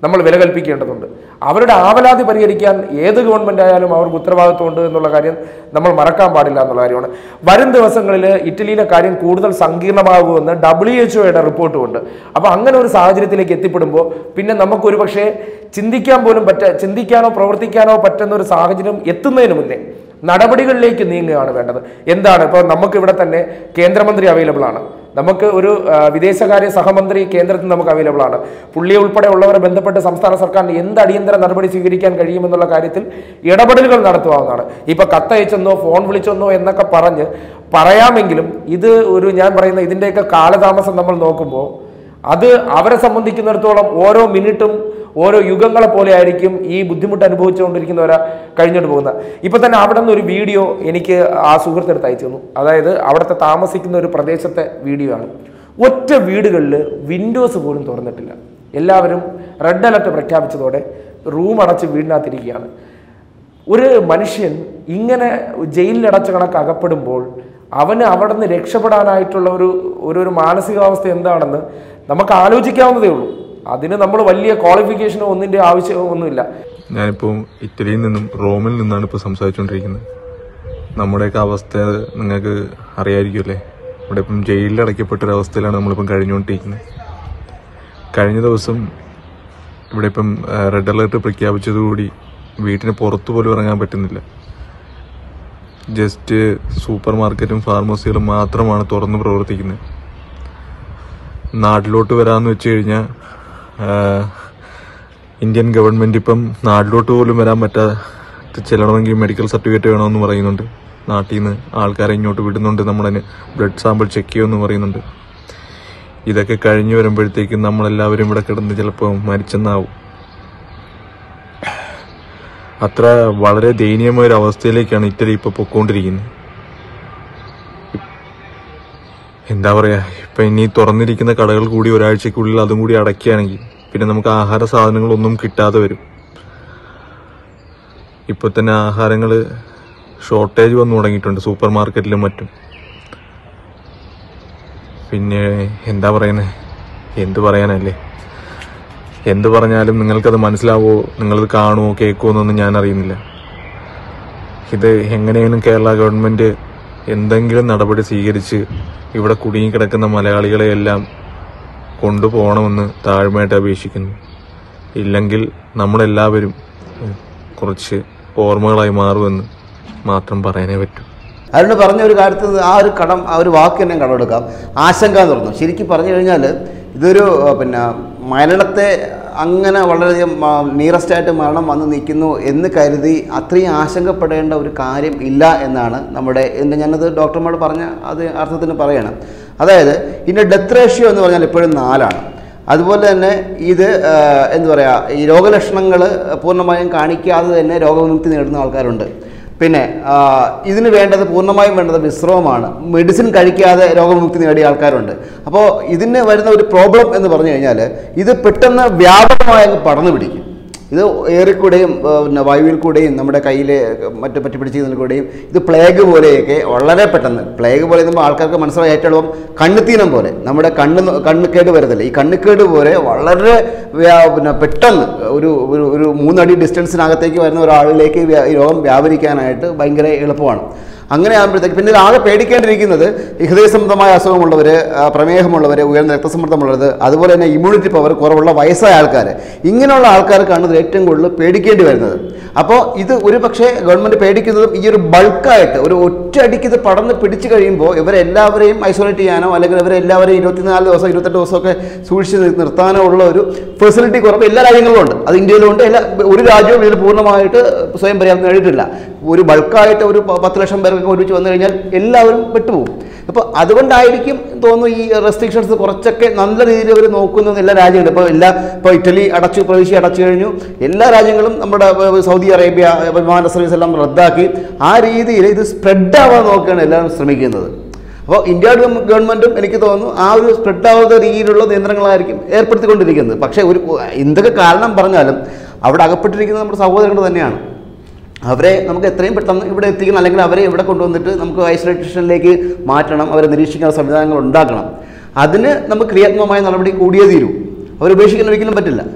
നമ്മൾ വില കൽപ്പിക്കേണ്ടതുണ്ട് അവരുടെ ആവലാതി പരിഹരിക്കാൻ ഏത് ഗവൺമെന്റ് ആയാലും അവർക്ക് ഉത്തരവാദിത്വമുണ്ട് എന്നുള്ള കാര്യം നമ്മൾ മറക്കാൻ പാടില്ല എന്നുള്ള കാര്യമാണ് വരും ദിവസങ്ങളിൽ ഇറ്റലിയിലെ കാര്യം കൂടുതൽ സങ്കീർണമാകുമെന്ന് ഡബ്ല്യു എച്ച് ഒയുടെ റിപ്പോർട്ടുമുണ്ട് അപ്പോൾ അങ്ങനെ ഒരു സാഹചര്യത്തിലേക്ക് എത്തിപ്പെടുമ്പോൾ പിന്നെ നമുക്ക് ഒരു പക്ഷേ ചിന്തിക്കാൻ പോലും പറ്റ ചിന്തിക്കാനോ പ്രവർത്തിക്കാനോ പറ്റുന്ന ഒരു സാഹചര്യം എത്തുന്നതിന് മുന്നേ നടപടികളിലേക്ക് നീങ്ങുകയാണ് വേണ്ടത് എന്താണ് ഇപ്പോൾ നമുക്ക് ഇവിടെ തന്നെ കേന്ദ്രമന്ത്രി അവൈലബിൾ ആണ് നമുക്ക് ഒരു ആ, വിദേശകാര്യ സഹമന്ത്രി കേന്ദ്രത്തിൽ നമുക്ക് അവൈലബിൾ ആണ് പുള്ളിയെ ഉൾപ്പെടെ ഉള്ളവരെ ബന്ധപ്പെട്ട് സംസ്ഥാന സർക്കാരിന് എന്ത് അടിയന്തര നടപടി സ്വീകരിക്കാൻ കഴിയുമെന്നുള്ള കാര്യത്തിൽ ഇടപെടലുകൾ നടത്തുവാവുന്നതാണ് ഇപ്പൊ കത്തയച്ചെന്നോ ഫോൺ വിളിച്ചെന്നോ എന്നൊക്കെ പറഞ്ഞ് പറയാമെങ്കിലും ഇത് ഒരു ഞാൻ പറയുന്ന ഇതിന്റെയൊക്കെ കാലതാമസം നമ്മൾ നോക്കുമ്പോൾ അത് അവരെ സംബന്ധിക്കുന്നിടത്തോളം ഓരോ മിനിറ്റും ഓരോ യുഗങ്ങളെ പോലെ ആയിരിക്കും ഈ ബുദ്ധിമുട്ട് അനുഭവിച്ചുകൊണ്ടിരിക്കുന്നവരാ കഴിഞ്ഞോട്ട് പോകുന്നത് ഇപ്പൊ തന്നെ അവിടെ നിന്ന് ഒരു വീഡിയോ എനിക്ക് ആ സുഹൃത്തെടുത്ത് അയച്ചു തന്നു അതായത് അവിടുത്തെ താമസിക്കുന്ന ഒരു പ്രദേശത്തെ വീഡിയോ ആണ് ഒറ്റ വീടുകളിൽ വിൻഡോസ് പോലും തുറന്നിട്ടില്ല എല്ലാവരും റെഡ് അലർട്ട് പ്രഖ്യാപിച്ചതോടെ റൂം അടച്ച് വീടിനകത്തിരിക്കുകയാണ് ഒരു മനുഷ്യൻ ഇങ്ങനെ ജയിലിലടച്ച കണക്ക് അകപ്പെടുമ്പോൾ അവന് അവിടെ നിന്ന് രക്ഷപ്പെടാനായിട്ടുള്ള ഒരു ഒരു ഒരു മാനസികാവസ്ഥ എന്താണെന്ന് നമുക്ക് ആലോചിക്കാവുന്നതേ ഉള്ളൂ അതിന് നമ്മൾ വലിയ ക്വാളിഫിക്കേഷനോ ഒന്നിന്റെ ആവശ്യമോ ഒന്നുമില്ല ഞാനിപ്പോൾ ഇറ്റലിയിൽ നിന്നും റോമിൽ നിന്നാണ് ഇപ്പോൾ സംസാരിച്ചുകൊണ്ടിരിക്കുന്നത് നമ്മുടെയൊക്കെ അവസ്ഥ നിങ്ങൾക്ക് അറിയായിരിക്കുമല്ലേ ഇവിടെ ഇപ്പം ജയിലിൽ അടയ്ക്കപ്പെട്ടൊരവസ്ഥയിലാണ് നമ്മളിപ്പം കഴിഞ്ഞുകൊണ്ടിരിക്കുന്നത് കഴിഞ്ഞ ദിവസം ഇവിടെ ഇപ്പം റെഡ് അലേർട്ട് പ്രഖ്യാപിച്ചതുകൂടി വീട്ടിന് പുറത്തു പോലും ഇറങ്ങാൻ പറ്റുന്നില്ല ജസ്റ്റ് സൂപ്പർ മാർക്കറ്റും ഫാർമസികളും മാത്രമാണ് തുറന്ന് പ്രവർത്തിക്കുന്നത് നാട്ടിലോട്ട് വരാമെന്ന് വെച്ച് കഴിഞ്ഞാൽ ഇന്ത്യൻ ഗവൺമെന്റ് ഇപ്പം നാട്ടിലോട്ട് പോലും വരാൻ പറ്റാതെ ചെല്ലണമെങ്കിൽ മെഡിക്കൽ സർട്ടിഫിക്കറ്റ് വേണമെന്ന് പറയുന്നുണ്ട് നാട്ടിൽ നിന്ന് ആൾക്കാരെ ഇങ്ങോട്ട് വിടുന്നുണ്ട് നമ്മളതിന് ബ്ലഡ് സാമ്പിൾ ചെക്ക് ചെയ്യുമെന്ന് പറയുന്നുണ്ട് ഇതൊക്കെ കഴിഞ്ഞു വരുമ്പോഴത്തേക്കും നമ്മളെല്ലാവരും ഇവിടെ കിടന്ന് ചിലപ്പോൾ മരിച്ചെന്നാവും അത്ര വളരെ ദയനീയമായ ഒരു അവസ്ഥയിലേക്കാണ് ഇറ്റലി ഇപ്പോൾ പൊക്കോണ്ടിരിക്കുന്നത് എന്താ പറയാ ഇപ്പൊ ഇനി തുറന്നിരിക്കുന്ന കടകൾ കൂടി ഒരാഴ്ചക്കുള്ളിൽ അതും കൂടി അടയ്ക്കുകയാണെങ്കിൽ പിന്നെ നമുക്ക് ആഹാര സാധനങ്ങളൊന്നും കിട്ടാതെ വരും ഇപ്പൊ തന്നെ ആഹാരങ്ങൾ ഷോർട്ടേജ് വന്നു തുടങ്ങിയിട്ടുണ്ട് സൂപ്പർ മാർക്കറ്റിലും മറ്റും പിന്നെ എന്താ പറയുന്നത് എന്ത് പറയാനല്ലേ എന്ത് പറഞ്ഞാലും നിങ്ങൾക്കത് മനസ്സിലാവോ നിങ്ങളത് കാണുമോ കേൾക്കുമോ എന്നൊന്നും ഞാൻ അറിയുന്നില്ല ഇത് എങ്ങനെയാണ് കേരള ഗവൺമെന്റ് എന്തെങ്കിലും നടപടി സ്വീകരിച്ച് ഇവിടെ കുടുങ്ങിക്കിടക്കുന്ന മലയാളികളെ എല്ലാം കൊണ്ടുപോകണമെന്ന് താഴ്മയായിട്ട് അപേക്ഷിക്കുന്നു ഇല്ലെങ്കിൽ നമ്മളെല്ലാവരും ഉം, കുറച്ച് ഓർമ്മകളായി മാറുമെന്ന് മാത്രം പറയാനേ പറ്റൂ അരുണ് പറഞ്ഞ ഒരു കാര്യത്തിൽ ആ ഒരു കടം ആ ഒരു വാക്ക് തന്നെ കടമെടുക്കാം ആശങ്ക എന്ന് പറഞ്ഞു ശരിക്കും പറഞ്ഞു കഴിഞ്ഞാൽ ഇതൊരു ആ, പിന്നെ മരണത്തെ അങ്ങനെ വളരെയധികം നിയറസ്റ്റ് ആയിട്ട് മരണം വന്ന് നിൽക്കുന്നു എന്ന് കരുതി അത്രയും ആശങ്കപ്പെടേണ്ട ഒരു കാര്യം ഇല്ല എന്നാണ് നമ്മുടെ എൻ്റെ ഞാനത് ഡോക്ടർമാരോട് പറഞ്ഞ അത് അർത്ഥത്തിന് പറയണം അതായത് ഇതിൻ്റെ ഡെത്ത് റേഷ്യോ എന്ന് പറഞ്ഞാൽ ഇപ്പോഴും നാലാണ് അതുപോലെ തന്നെ ഇത് ആ, എന്താ പറയുക ഈ രോഗലക്ഷണങ്ങൾ പൂർണ്ണമായും കാണിക്കാതെ തന്നെ രോഗവിമുക്തി നേടുന്ന ആൾക്കാരുണ്ട് പിന്നെ ആ, ഇതിന് വേണ്ടത് പൂർണ്ണമായും വേണ്ടത് വിശ്രമമാണ് മെഡിസിൻ കഴിക്കാതെ രോഗമുക്തി നേടിയ ആൾക്കാരുണ്ട് അപ്പോൾ ഇതിന് വരുന്ന ഒരു പ്രോബ്ലം എന്ന് പറഞ്ഞു കഴിഞ്ഞാൽ ഇത് പെട്ടെന്ന് വ്യാപകമായി അങ്ങ് പടർന്നു പിടിക്കും ഇത് ഏറിക്കൂടെയും ആ, പിന്നെ വായുവിൽ കൂടെയും നമ്മുടെ കയ്യിലെ മറ്റ് പറ്റി പിടിച്ചതിൽ കൂടെയും ഇത് പ്ലേഗ് പോലെയൊക്കെ വളരെ പെട്ടെന്ന് പ്ലേഗ് പോലെ നമ്മൾ ആൾക്കാർക്ക് മനസ്സിലായി ഏറ്റവും എളുപ്പം കണ്ണുത്തീനം പോലെ നമ്മുടെ കണ്ണ് ന- കണ്ണുകേട് വരുന്നില്ല ഈ കണ്ണുകേട് പോലെ വളരെ വ്യാ- പിന്നെ പെട്ടെന്ന് ഒരു ഒരു ഒരു മൂന്നടി ഡിസ്റ്റൻസിനകത്തേക്ക് വരുന്ന ഒരാളിലേക്ക് വ്യാ- ഈ രോഗം വ്യാപരിക്കാനായിട്ട് ഭയങ്കര എളുപ്പമാണ് അങ്ങനെ ആകുമ്പോഴത്തേക്ക് പിന്നെ ആകെ പേടിക്കേണ്ടിയിരിക്കുന്നത് ഈ ഹൃദയ സംബന്ധമായ അസുഖമുള്ളവർ പ്രമേഹമുള്ളവർ ഉയർന്ന രക്തസമ്മർദ്ദമുള്ളത് അതുപോലെ തന്നെ ഇമ്മ്യൂണിറ്റി പവർ കുറവുള്ള വയസ്സായ ആൾക്കാർ ഇങ്ങനെയുള്ള ആൾക്കാർക്കാണ് ഇത് ഏറ്റവും കൂടുതൽ പേടിക്കേണ്ടി വരുന്നത് അപ്പോൾ ഇത് ഒരു പക്ഷേ ഗവൺമെൻറ് പേടിക്കുന്നതും ഈ ഒരു ബൾക്കായിട്ട് ഒരു ഒറ്റയടിക്ക് ഇത് പടർന്ന് പിടിച്ചു കഴിയുമ്പോൾ ഇവരെല്ലാവരെയും ഐസൊലേറ്റ് ചെയ്യാനോ അല്ലെങ്കിൽ ഇവരെല്ലാവരെയും ഇരുപത്തിനാല് ദിവസം ഇരുപത്തെട്ട് ദിവസമൊക്കെ സൂക്ഷിച്ച് നിർ- നിർത്താനോ ഉള്ള ഒരു ഫെസിലിറ്റി കുറവ് എല്ലാ രാജ്യങ്ങളിലും ഉണ്ട് അത് ഇന്ത്യയിലും ഉണ്ട് എല്ലാ ഒരു രാജ്യവും ഇതിൽ പൂർണ്ണമായിട്ട് സ്വയം പര്യാപ്തം നേടിയിട്ടില്ല ഒരു ബൾക്കായിട്ട് ഒരു പ- പത്ത് ലക്ഷം പേരൊക്കെ ഒരുമിച്ച് വന്നു കഴിഞ്ഞാൽ എല്ലാവരും പെട്ടുപോകും അപ്പോൾ അതുകൊണ്ടായിരിക്കും തോന്നുന്നു ഈ റെസ്ട്രിക്ഷൻസ് കുറച്ചൊക്കെ നല്ല രീതിയിൽ അവർ നോക്കുന്നത് എല്ലാ രാജ്യങ്ങളും ഇപ്പോൾ എല്ലാ ഇപ്പോൾ ഇറ്റലി അടച്ചു പ്രവിശ്യ അടച്ചു കഴിഞ്ഞു എല്ലാ രാജ്യങ്ങളും നമ്മുടെ ഏർ, സൗദി അറേബ്യ വിമാന സർവീസ് എല്ലാം റദ്ദാക്കി ആ രീതിയിൽ ഇത് സ്പ്രെഡ് ആവാൻ നോക്കുകയാണ് എല്ലാവരും ശ്രമിക്കുന്നത് അപ്പോൾ ഇന്ത്യ ഗവ- ഗവൺമെൻറ്റും എനിക്ക് തോന്നുന്നു ആ ഒരു സ്പ്രെഡ് ആവാത്ത രീതിയിലുള്ള നിയന്ത്രണങ്ങളായിരിക്കും ഏർപ്പെടുത്തിക്കൊണ്ടിരിക്കുന്നത് പക്ഷേ ഒരു എന്തൊക്കെ കാരണം പറഞ്ഞാലും അവിടെ അകപ്പെട്ടിരിക്കുന്നത് നമ്മുടെ സഹോദരങ്ങൾ തന്നെയാണ് അവരെ നമുക്ക് എത്രയും പെട്ടെന്ന് ഇവിടെ എത്തിക്കണം അല്ലെങ്കിൽ അവരെ ഇവിടെ കൊണ്ടുവന്നിട്ട് നമുക്ക് ഐസൊലേഷനിലേക്ക് മാറ്റണം അവരെ നിരീക്ഷിക്കുന്ന സംവിധാനങ്ങൾ ഉണ്ടാക്കണം അതിന് നമുക്ക് ക്രിയാത്മകമായ നടപടി കൂടിയേ തീരൂ അവരെ ഉപേക്ഷിക്കാൻ ഒരിക്കലും പറ്റില്ല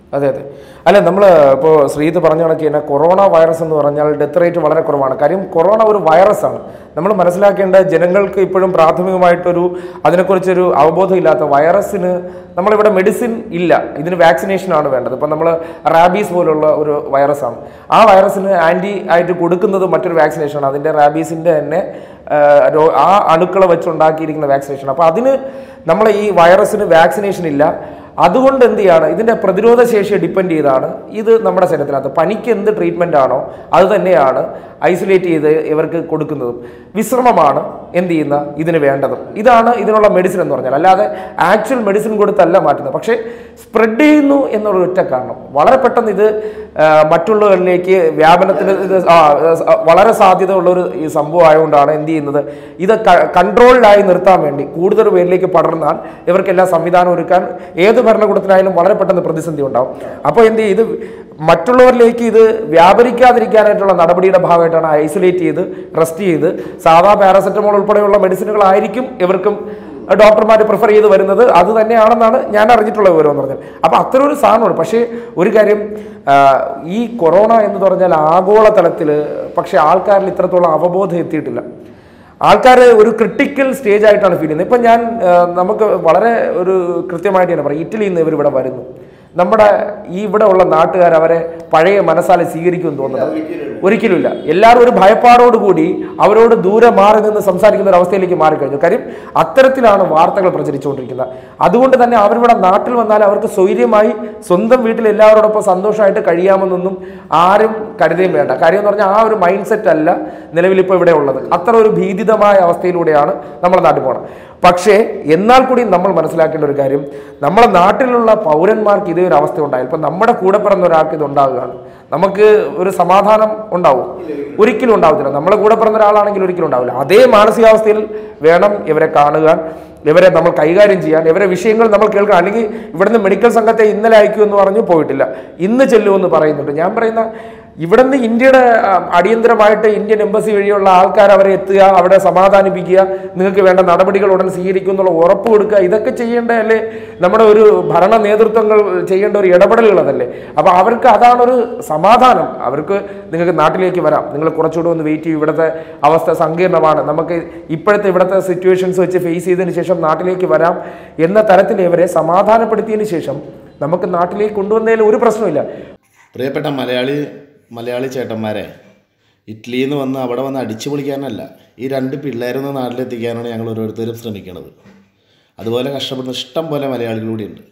അതെ അതെ അല്ല നമ്മൾ ഇപ്പോൾ ശ്രീത് പറഞ്ഞ കണക്ക് തന്നെ കൊറോണ വൈറസ് എന്ന് പറഞ്ഞാൽ ഡെത്ത് റേറ്റ് വളരെ കുറവാണ് കാര്യം കൊറോണ ഒരു വൈറസാണ് നമ്മൾ മനസ്സിലാക്കേണ്ട ജനങ്ങൾക്ക് ഇപ്പോഴും പ്രാഥമികമായിട്ടൊരു അതിനെക്കുറിച്ചൊരു അവബോധം ഇല്ലാത്ത വൈറസിന് നമ്മളിവിടെ മെഡിസിൻ ഇല്ല ഇതിന് വാക്സിനേഷൻ ആണ് വേണ്ടത് ഇപ്പം നമ്മൾ റാബീസ് പോലുള്ള ഒരു വൈറസാണ് ആ വൈറസിന് ആൻറ്റി ആയിട്ട് കൊടുക്കുന്നത് മറ്റൊരു വാക്സിനേഷനാണ് അതിൻ്റെ റാബീസിൻ്റെ തന്നെ ആ, രോ- ആ അണുക്കളെ വെച്ചുണ്ടാക്കിയിരിക്കുന്ന വാക്സിനേഷൻ അപ്പോൾ അതിന് നമ്മൾ ഈ വൈറസിന് വാക്സിനേഷൻ ഇല്ല അതുകൊണ്ട് എന്ത് ചെയ്യാണ് ഇതിന്റെ പ്രതിരോധ ശേഷിയെ ഡിപ്പെൻഡ് ചെയ്താണ് ഇത് നമ്മുടെ ശരീരത്തിനകത്ത് പനിക്ക് എന്ത് ട്രീറ്റ്മെന്റ് ആണോ അത് തന്നെയാണ് ഐസൊലേറ്റ് ചെയ്ത് ഇവർക്ക് കൊടുക്കുന്നതും വിശ്രമമാണ് എന്ത് ചെയ്യുന്ന ഇതിന് വേണ്ടതും ഇതാണ് ഇതിനുള്ള മെഡിസിൻ എന്ന് പറഞ്ഞാൽ അല്ലാതെ ആക്ച്വൽ മെഡിസിൻ കൊടുത്തല്ല മാറ്റുന്നത് പക്ഷേ സ്പ്രെഡ് ചെയ്യുന്നു എന്നുള്ള ഒറ്റ കാരണം വളരെ പെട്ടെന്ന് ഇത് ആ, മറ്റുള്ളവരിലേക്ക് വ്യാപനത്തിന് ഇത് ആ, ആ, വളരെ സാധ്യത ഉള്ള ഒരു ഈ സംഭവം ആയതുകൊണ്ടാണ് എന്ത് ചെയ്യുന്നത് ഇത് കൺട്രോൾഡായി നിർത്താൻ വേണ്ടി കൂടുതൽ പേരിലേക്ക് പടർന്നാൽ ഇവർക്കെല്ലാം സംവിധാനം ഒരുക്കാൻ ഏത് ഭരണകൂടത്തിനായാലും വളരെ പെട്ടെന്ന് പ്രതിസന്ധി ഉണ്ടാവും അപ്പോൾ എന്ത് ചെയ്യും ഇത് മറ്റുള്ളവരിലേക്ക് ഇത് വ്യാപരിക്കാതിരിക്കാനായിട്ടുള്ള നടപടിയുടെ ഭാഗമായിട്ടാണ് ഐസൊലേറ്റ് ചെയ്ത് റെസ്റ്റ് ചെയ്ത് സാധാ പാരസെറ്റമോൾ ഉൾപ്പെടെയുള്ള മെഡിസിനുകളായിരിക്കും ഇവർക്കും ഡോക്ടർമാർ പ്രിഫർ ചെയ്ത് വരുന്നത് അത് തന്നെയാണെന്നാണ് ഞാൻ അറിഞ്ഞിട്ടുള്ള വിവരം എന്ന് പറഞ്ഞാൽ അപ്പോൾ അത്തരം ഒരു സാധനമാണ് പക്ഷേ ഒരു കാര്യം ആ, ഈ കൊറോണ എന്ന് പറഞ്ഞാൽ ആഗോളതലത്തിൽ പക്ഷേ ആൾക്കാരിൽ ഇത്രത്തോളം അവബോധം എത്തിയിട്ടില്ല ആൾക്കാർ ഒരു ക്രിട്ടിക്കൽ സ്റ്റേജ് ആയിട്ടാണ് ഫീൽ ചെയ്യുന്നത് ഇപ്പം ഞാൻ ആ, നമുക്ക് വളരെ ഒരു കൃത്യമായിട്ട് തന്നെ പറയാം ഇറ്റലിയിൽ നിന്ന് ഇവർ ഇവിടെ വരുന്നു നമ്മുടെ ഈ ഇവിടെ ഉള്ള നാട്ടുകാർ അവരെ പഴയ മനസ്സാലെ സ്വീകരിക്കുമെന്ന് തോന്നുന്നത് ഒരിക്കലുമില്ല എല്ലാവരും ഒരു ഭയപ്പാടോടുകൂടി അവരോട് ദൂരെ മാറി നിന്ന് സംസാരിക്കുന്ന ഒരു അവസ്ഥയിലേക്ക് മാറിക്കഴിഞ്ഞു കാര്യം അത്തരത്തിലാണ് വാർത്തകൾ പ്രചരിച്ചുകൊണ്ടിരിക്കുന്നത് അതുകൊണ്ട് തന്നെ അവരിവിടെ നാട്ടിൽ വന്നാൽ അവർക്ക് സ്വൈര്യമായി സ്വന്തം വീട്ടിൽ എല്ലാവരോടൊപ്പം സന്തോഷമായിട്ട് കഴിയാമെന്നൊന്നും ആരും കരുതുകയും വേണ്ട കാര്യം എന്ന് പറഞ്ഞാൽ ആ ഒരു മൈൻഡ് സെറ്റ് അല്ല നിലവിൽ ഇപ്പോൾ ഇവിടെ ഉള്ളത് അത്ര ഒരു ഭീതിതമായ അവസ്ഥയിലൂടെയാണ് നമ്മുടെ നാട്ടിൽ പോകണം പക്ഷേ എന്നാൽ കൂടി നമ്മൾ മനസ്സിലാക്കേണ്ട ഒരു കാര്യം നമ്മുടെ നാട്ടിലുള്ള പൗരന്മാർക്ക് ഇതേ ഒരു അവസ്ഥ ഉണ്ടായാൽ ഇപ്പം നമ്മുടെ കൂടെ പിറന്ന ഒരാൾക്ക് ഇത് ഉണ്ടാകുകയാണ് നമുക്ക് ഒരു സമാധാനം ഉണ്ടാവും ഒരിക്കലും ഉണ്ടാവത്തില്ല നമ്മളെ കൂടെ പിറന്ന ഒരാളാണെങ്കിൽ ഒരിക്കലും ഉണ്ടാവില്ല അതേ മാനസികാവസ്ഥയിൽ വേണം ഇവരെ കാണുക ഇവരെ നമ്മൾ കൈകാര്യം ചെയ്യാൻ ഇവരെ വിഷയങ്ങൾ നമ്മൾ കേൾക്കണം അല്ലെങ്കിൽ ഇവിടുന്ന് മെഡിക്കൽ സംഘത്തെ ഇന്നലെ അയക്കൂ എന്ന് പറഞ്ഞു പോയിട്ടില്ല ഇന്ന് ചെല്ലുമെന്ന് പറയുന്നുണ്ട് ഞാൻ പറയുന്ന ഇവിടുന്ന് ഇന്ത്യയുടെ ആ, അടിയന്തരമായിട്ട് ഇന്ത്യൻ എംബസി വഴിയുള്ള ആൾക്കാർ അവരെ എത്തുക അവിടെ സമാധാനിപ്പിക്കുക നിങ്ങൾക്ക് വേണ്ട നടപടികൾ ഉടൻ സ്വീകരിക്കും എന്നുള്ള ഉറപ്പ് കൊടുക്കുക ഇതൊക്കെ ചെയ്യേണ്ട അല്ലേ നമ്മുടെ ഒരു ഭരണ നേതൃത്വങ്ങൾ ചെയ്യേണ്ട ഒരു ഇടപെടലുകൾ അതല്ലേ അപ്പോൾ അവർക്ക് അതാണ് ഒരു സമാധാനം അവർക്ക് നിങ്ങൾക്ക് നാട്ടിലേക്ക് വരാം നിങ്ങൾ കുറച്ചുകൂടെ ഒന്ന് വെയിറ്റ് ചെയ്യും ഇവിടുത്തെ അവസ്ഥ സങ്കീർണമാണ് നമുക്ക് ഇപ്പോഴത്തെ ഇവിടുത്തെ സിറ്റുവേഷൻസ് വെച്ച് ഫേസ് ചെയ്തതിന് ശേഷം നാട്ടിലേക്ക് വരാം എന്ന തരത്തിൽ ഇവരെ സമാധാനപ്പെടുത്തിയതിന് ശേഷം നമുക്ക് നാട്ടിലേക്ക് കൊണ്ടുവന്നതിൽ ഒരു പ്രശ്നമില്ല പ്രിയപ്പെട്ട മലയാളി മലയാളി ചേട്ടന്മാരെ ഇറ്റലിയിൽ നിന്ന് വന്ന് അവിടെ വന്ന് അടിച്ചു പൊളിക്കാനല്ല ഈ രണ്ട് പിള്ളേരൊന്ന് നാട്ടിലെത്തിക്കാനാണ് ഞങ്ങൾ ഓരോരുത്തരും ശ്രമിക്കുന്നത് അതുപോലെ കഷ്ടപ്പെടുന്ന ഇഷ്ടം പോലെ മലയാളികൾ കൂടിയുണ്ട്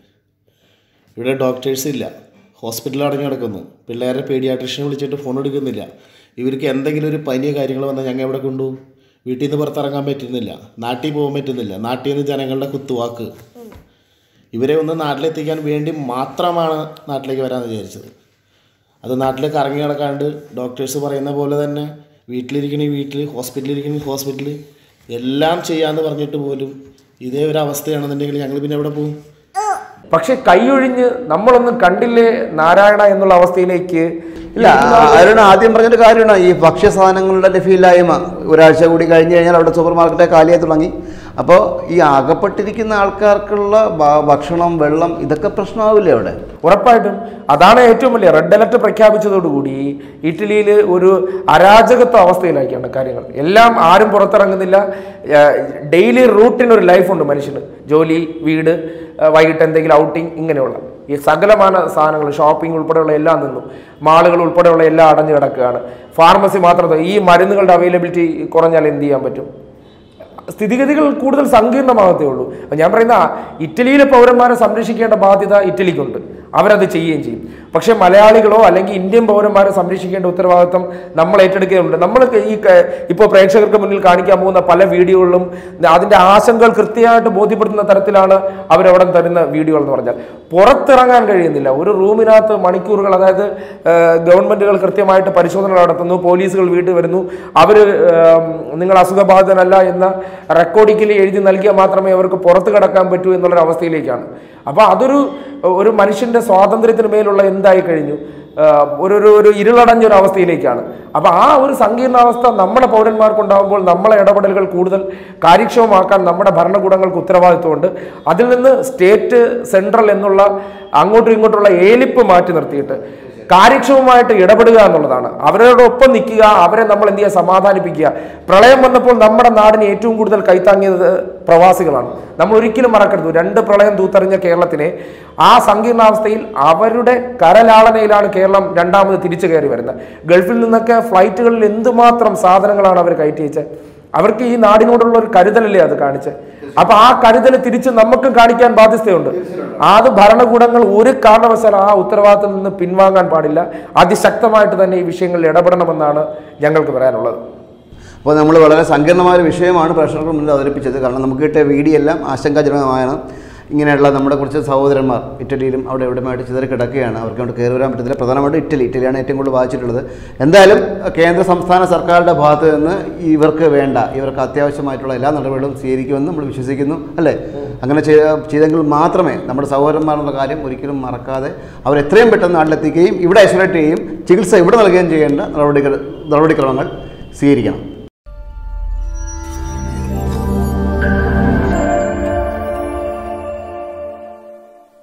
ഇവിടെ ഡോക്ടേഴ്സ് ഇല്ല ഹോസ്പിറ്റൽ അടഞ്ഞു കിടക്കുന്നു പിള്ളേരെ പീഡിയാട്രിഷ്യനെ വിളിച്ചിട്ട് ഫോൺ എടുക്കുന്നില്ല ഇവർക്ക് എന്തെങ്കിലും ഒരു പനിയോ കാര്യങ്ങൾ വന്നാൽ ഞങ്ങൾ എവിടെ കൊണ്ടുപോകും വീട്ടിൽ നിന്ന് പുറത്തിറങ്ങാൻ പറ്റുന്നില്ല നാട്ടിൽ പോകാൻ പറ്റുന്നില്ല നാട്ടിൽ നിന്ന് ജനങ്ങളുടെ കുത്തുവാക്ക് ഇവരെ ഒന്ന് നാട്ടിലെത്തിക്കാൻ വേണ്ടി മാത്രമാണ് നാട്ടിലേക്ക് വരാമെന്ന് വിചാരിച്ചത് അത് നാട്ടിൽ കറങ്ങി നടക്കാണ്ട് ഡോക്ടേഴ്സ് പറയുന്ന പോലെ തന്നെ വീട്ടിലിരിക്കണ വീട്ടിൽ ഹോസ്പിറ്റലിൽ ഇരിക്കണ ഹോസ്പിറ്റലിൽ എല്ലാം ചെയ്യാമെന്ന് പറഞ്ഞിട്ട് പോലും ഇതേ ഒരു അവസ്ഥയാണെന്നുണ്ടെങ്കിൽ ഞങ്ങൾ പിന്നെ എവിടെ പോകും പക്ഷെ കൈയൊഴിഞ്ഞ് നമ്മളൊന്നും കണ്ടില്ലേ നാരായണ എന്നുള്ള അവസ്ഥയിലേക്ക് ഇല്ല അരുൺ ആദ്യം പറഞ്ഞൊരു കാര്യമാണ് ഈ ഭക്ഷ്യ സാധനങ്ങളുടെ ലഭ്യമില്ലായ്മ ഒരാഴ്ച കൂടി കഴിഞ്ഞ് കഴിഞ്ഞാൽ അവിടെ സൂപ്പർ മാർക്കറ്റ് കാലിയായി തുടങ്ങി അപ്പോൾ ഈ അകപ്പെട്ടിരിക്കുന്ന ആൾക്കാർക്കുള്ള ഭ- ഭക്ഷണം വെള്ളം ഇതൊക്കെ പ്രശ്നമാവില്ലേ അവിടെ ഉറപ്പായിട്ടും അതാണ് ഏറ്റവും വലിയ റെഡ് അലർട്ട് പ്രഖ്യാപിച്ചതോടുകൂടി ഇറ്റലിയിൽ ഒരു അരാജകത്വ അവസ്ഥയിലാക്കിയാണ് കാര്യങ്ങൾ എല്ലാം ആരും പുറത്തിറങ്ങുന്നില്ല ഡെയിലി റൂട്ടിന് ഒരു ലൈഫുണ്ട് മനുഷ്യന് ജോലി വീട് ആ, വൈകിട്ട് എന്തെങ്കിലും ഔട്ടിങ് ഇങ്ങനെയുള്ള ഈ സകലമാന സാധനങ്ങൾ ഷോപ്പിംഗ് ഉൾപ്പെടെയുള്ള എല്ലാം നിന്നു മാളുകൾ ഉൾപ്പെടെയുള്ള എല്ലാം അടഞ്ഞു കിടക്കുകയാണ് ഫാർമസി മാത്രം ഈ മരുന്നുകളുടെ അവൈലബിലിറ്റി കുറഞ്ഞാൽ എന്ത് ചെയ്യാൻ പറ്റും സ്ഥിതിഗതികൾ കൂടുതൽ സങ്കീർണമാകത്തേ ഉള്ളൂ അപ്പൊ ഞാൻ പറയുന്ന ഇറ്റലിയിലെ പൗരന്മാരെ സംരക്ഷിക്കേണ്ട ബാധ്യത ഇറ്റലിക്കുണ്ട് അവരത് ചെയ്യുകയും ചെയ്യും പക്ഷേ മലയാളികളോ അല്ലെങ്കിൽ ഇന്ത്യൻ പൗരന്മാരെ സംരക്ഷിക്കേണ്ട ഉത്തരവാദിത്വം നമ്മൾ ഏറ്റെടുക്കുന്നുണ്ട് നമ്മൾ ഈ ക- ഇപ്പോൾ പ്രേക്ഷകർക്ക് മുന്നിൽ കാണിക്കാൻ പോകുന്ന പല വീഡിയോകളിലും അതിന്റെ ആശങ്കകൾ കൃത്യമായിട്ട് ബോധ്യപ്പെടുത്തുന്ന തരത്തിലാണ് അവരവിടെ തരുന്ന വീഡിയോകൾ എന്ന് പറഞ്ഞാൽ പുറത്തിറങ്ങാൻ കഴിയുന്നില്ല ഒരു റൂമിനകത്ത് മണിക്കൂറുകൾ അതായത് ഗവൺമെന്റുകൾ കൃത്യമായിട്ട് പരിശോധന നടത്തുന്നു പോലീസുകൾ വീട്ടിൽ വരുന്നു അവർ നിങ്ങൾ അസുഖബാധിതനല്ല എന്ന റെക്കോർഡിക്കലി എഴുതി നൽകിയാൽ മാത്രമേ അവർക്ക് പുറത്ത് കിടക്കാൻ പറ്റൂ എന്നുള്ളൊരു അവസ്ഥയിലേക്കാണ് അപ്പോൾ അതൊരു ഒരു മനുഷ്യന്റെ സ്വാതന്ത്ര്യത്തിന് മേലുള്ള എന്തായി കഴിഞ്ഞു ആഹ് ഒരു ഒരു ഒരു ഇരുളടഞ്ഞ ഒരു അവസ്ഥയിലേക്കാണ് അപ്പൊ ആ ഒരു സങ്കീർണാവസ്ഥ നമ്മുടെ പൗരന്മാർക്കുണ്ടാകുമ്പോൾ നമ്മളെ ഇടപെടലുകൾ കൂടുതൽ കാര്യക്ഷമമാക്കാൻ നമ്മുടെ ഭരണകൂടങ്ങൾക്ക് ഉത്തരവാദിത്വമുണ്ട് അതിൽ നിന്ന് സ്റ്റേറ്റ് സെൻട്രൽ എന്നുള്ള അങ്ങോട്ടും ഇങ്ങോട്ടുള്ള ഏലിപ്പ് മാറ്റി നിർത്തിയിട്ട് കാര്യക്ഷമമായിട്ട് ഇടപെടുക എന്നുള്ളതാണ് അവരോടൊപ്പം നിൽക്കുക അവരെ നമ്മൾ എന്ത് ചെയ്യുക സമാധാനിപ്പിക്കുക പ്രളയം വന്നപ്പോൾ നമ്മുടെ നാടിന് ഏറ്റവും കൂടുതൽ കൈത്താങ്ങിയത് പ്രവാസികളാണ് നമ്മൾ ഒരിക്കലും മറക്കരുത് രണ്ട് പ്രളയം തൂത്തെറിഞ്ഞ കേരളത്തിനെ ആ സങ്കീർണാവസ്ഥയിൽ അവരുടെ കരലാളനയിലാണ് കേരളം രണ്ടാമത് തിരിച്ചു കയറി വരുന്നത് ഗൾഫിൽ നിന്നൊക്കെ ഫ്ലൈറ്റുകളിൽ എന്തുമാത്രം സാധനങ്ങളാണ് അവർ കയറ്റി വെച്ചത് അവർക്ക് ഈ നാടിനോടുള്ള ഒരു കരുതലല്ലേ അത് കാണിച്ച് അപ്പൊ ആ കരുതൽ തിരിച്ച് നമുക്കും കാണിക്കാൻ ബാധ്യതയുണ്ട് അത് ഭരണകൂടങ്ങൾ ഒരു കാരണവശാലും ആ ഉത്തരവാദിത്തത്തിൽ നിന്ന് പിൻവാങ്ങാൻ പാടില്ല അതിശക്തമായിട്ട് തന്നെ ഈ വിഷയങ്ങളിൽ ഇടപെടണമെന്നാണ് ഞങ്ങൾക്ക് പറയാനുള്ളത് അപ്പോൾ നമ്മൾ വളരെ സങ്കീർണമായ ഒരു വിഷയമാണ് പ്രേക്ഷകർക്ക് മുന്നിൽ അവതരിപ്പിച്ചത് കാരണം നമുക്ക് കിട്ടിയ വീഡിയോ എല്ലാം ആശങ്കാജനകമാണ് ഇങ്ങനെയുള്ള നമ്മുടെ കുറച്ച് സഹോദരന്മാർ ഇറ്റലിയിലും അവിടെ എവിടെയുമായിട്ട് ചിതറി കിടക്കുകയാണ് അവർക്ക് കൊണ്ട് കയറി വരാൻ പറ്റത്തില്ല പ്രധാനമായിട്ടും ഇറ്റലി ഇറ്റലിയാണ് ഏറ്റവും കൂടുതൽ ബാധിച്ചിട്ടുള്ളത് എന്തായാലും കേന്ദ്ര സംസ്ഥാന സർക്കാരുടെ ഭാഗത്ത് നിന്ന് ഇവർക്ക് വേണ്ട ഇവർക്ക് അത്യാവശ്യമായിട്ടുള്ള എല്ലാ നടപടികളും സ്വീകരിക്കുമെന്ന് നമ്മൾ വിശ്വസിക്കുന്നു അല്ലേ അങ്ങനെ ചെയ്ത ചെയ്തെങ്കിൽ മാത്രമേ നമ്മുടെ സഹോദരന്മാരുടെ കാര്യം ഒരിക്കലും മറക്കാതെ അവർ എത്രയും പെട്ടെന്ന് നാട്ടിലെത്തിക്കുകയും ഇവിടെ ഐസൊലേറ്റ് ചെയ്യുകയും ചികിത്സ ഇവിടെ നൽകുകയും ചെയ്യേണ്ട നടപടികൾ നടപടിക്രമങ്ങൾ സ്വീകരിക്കണം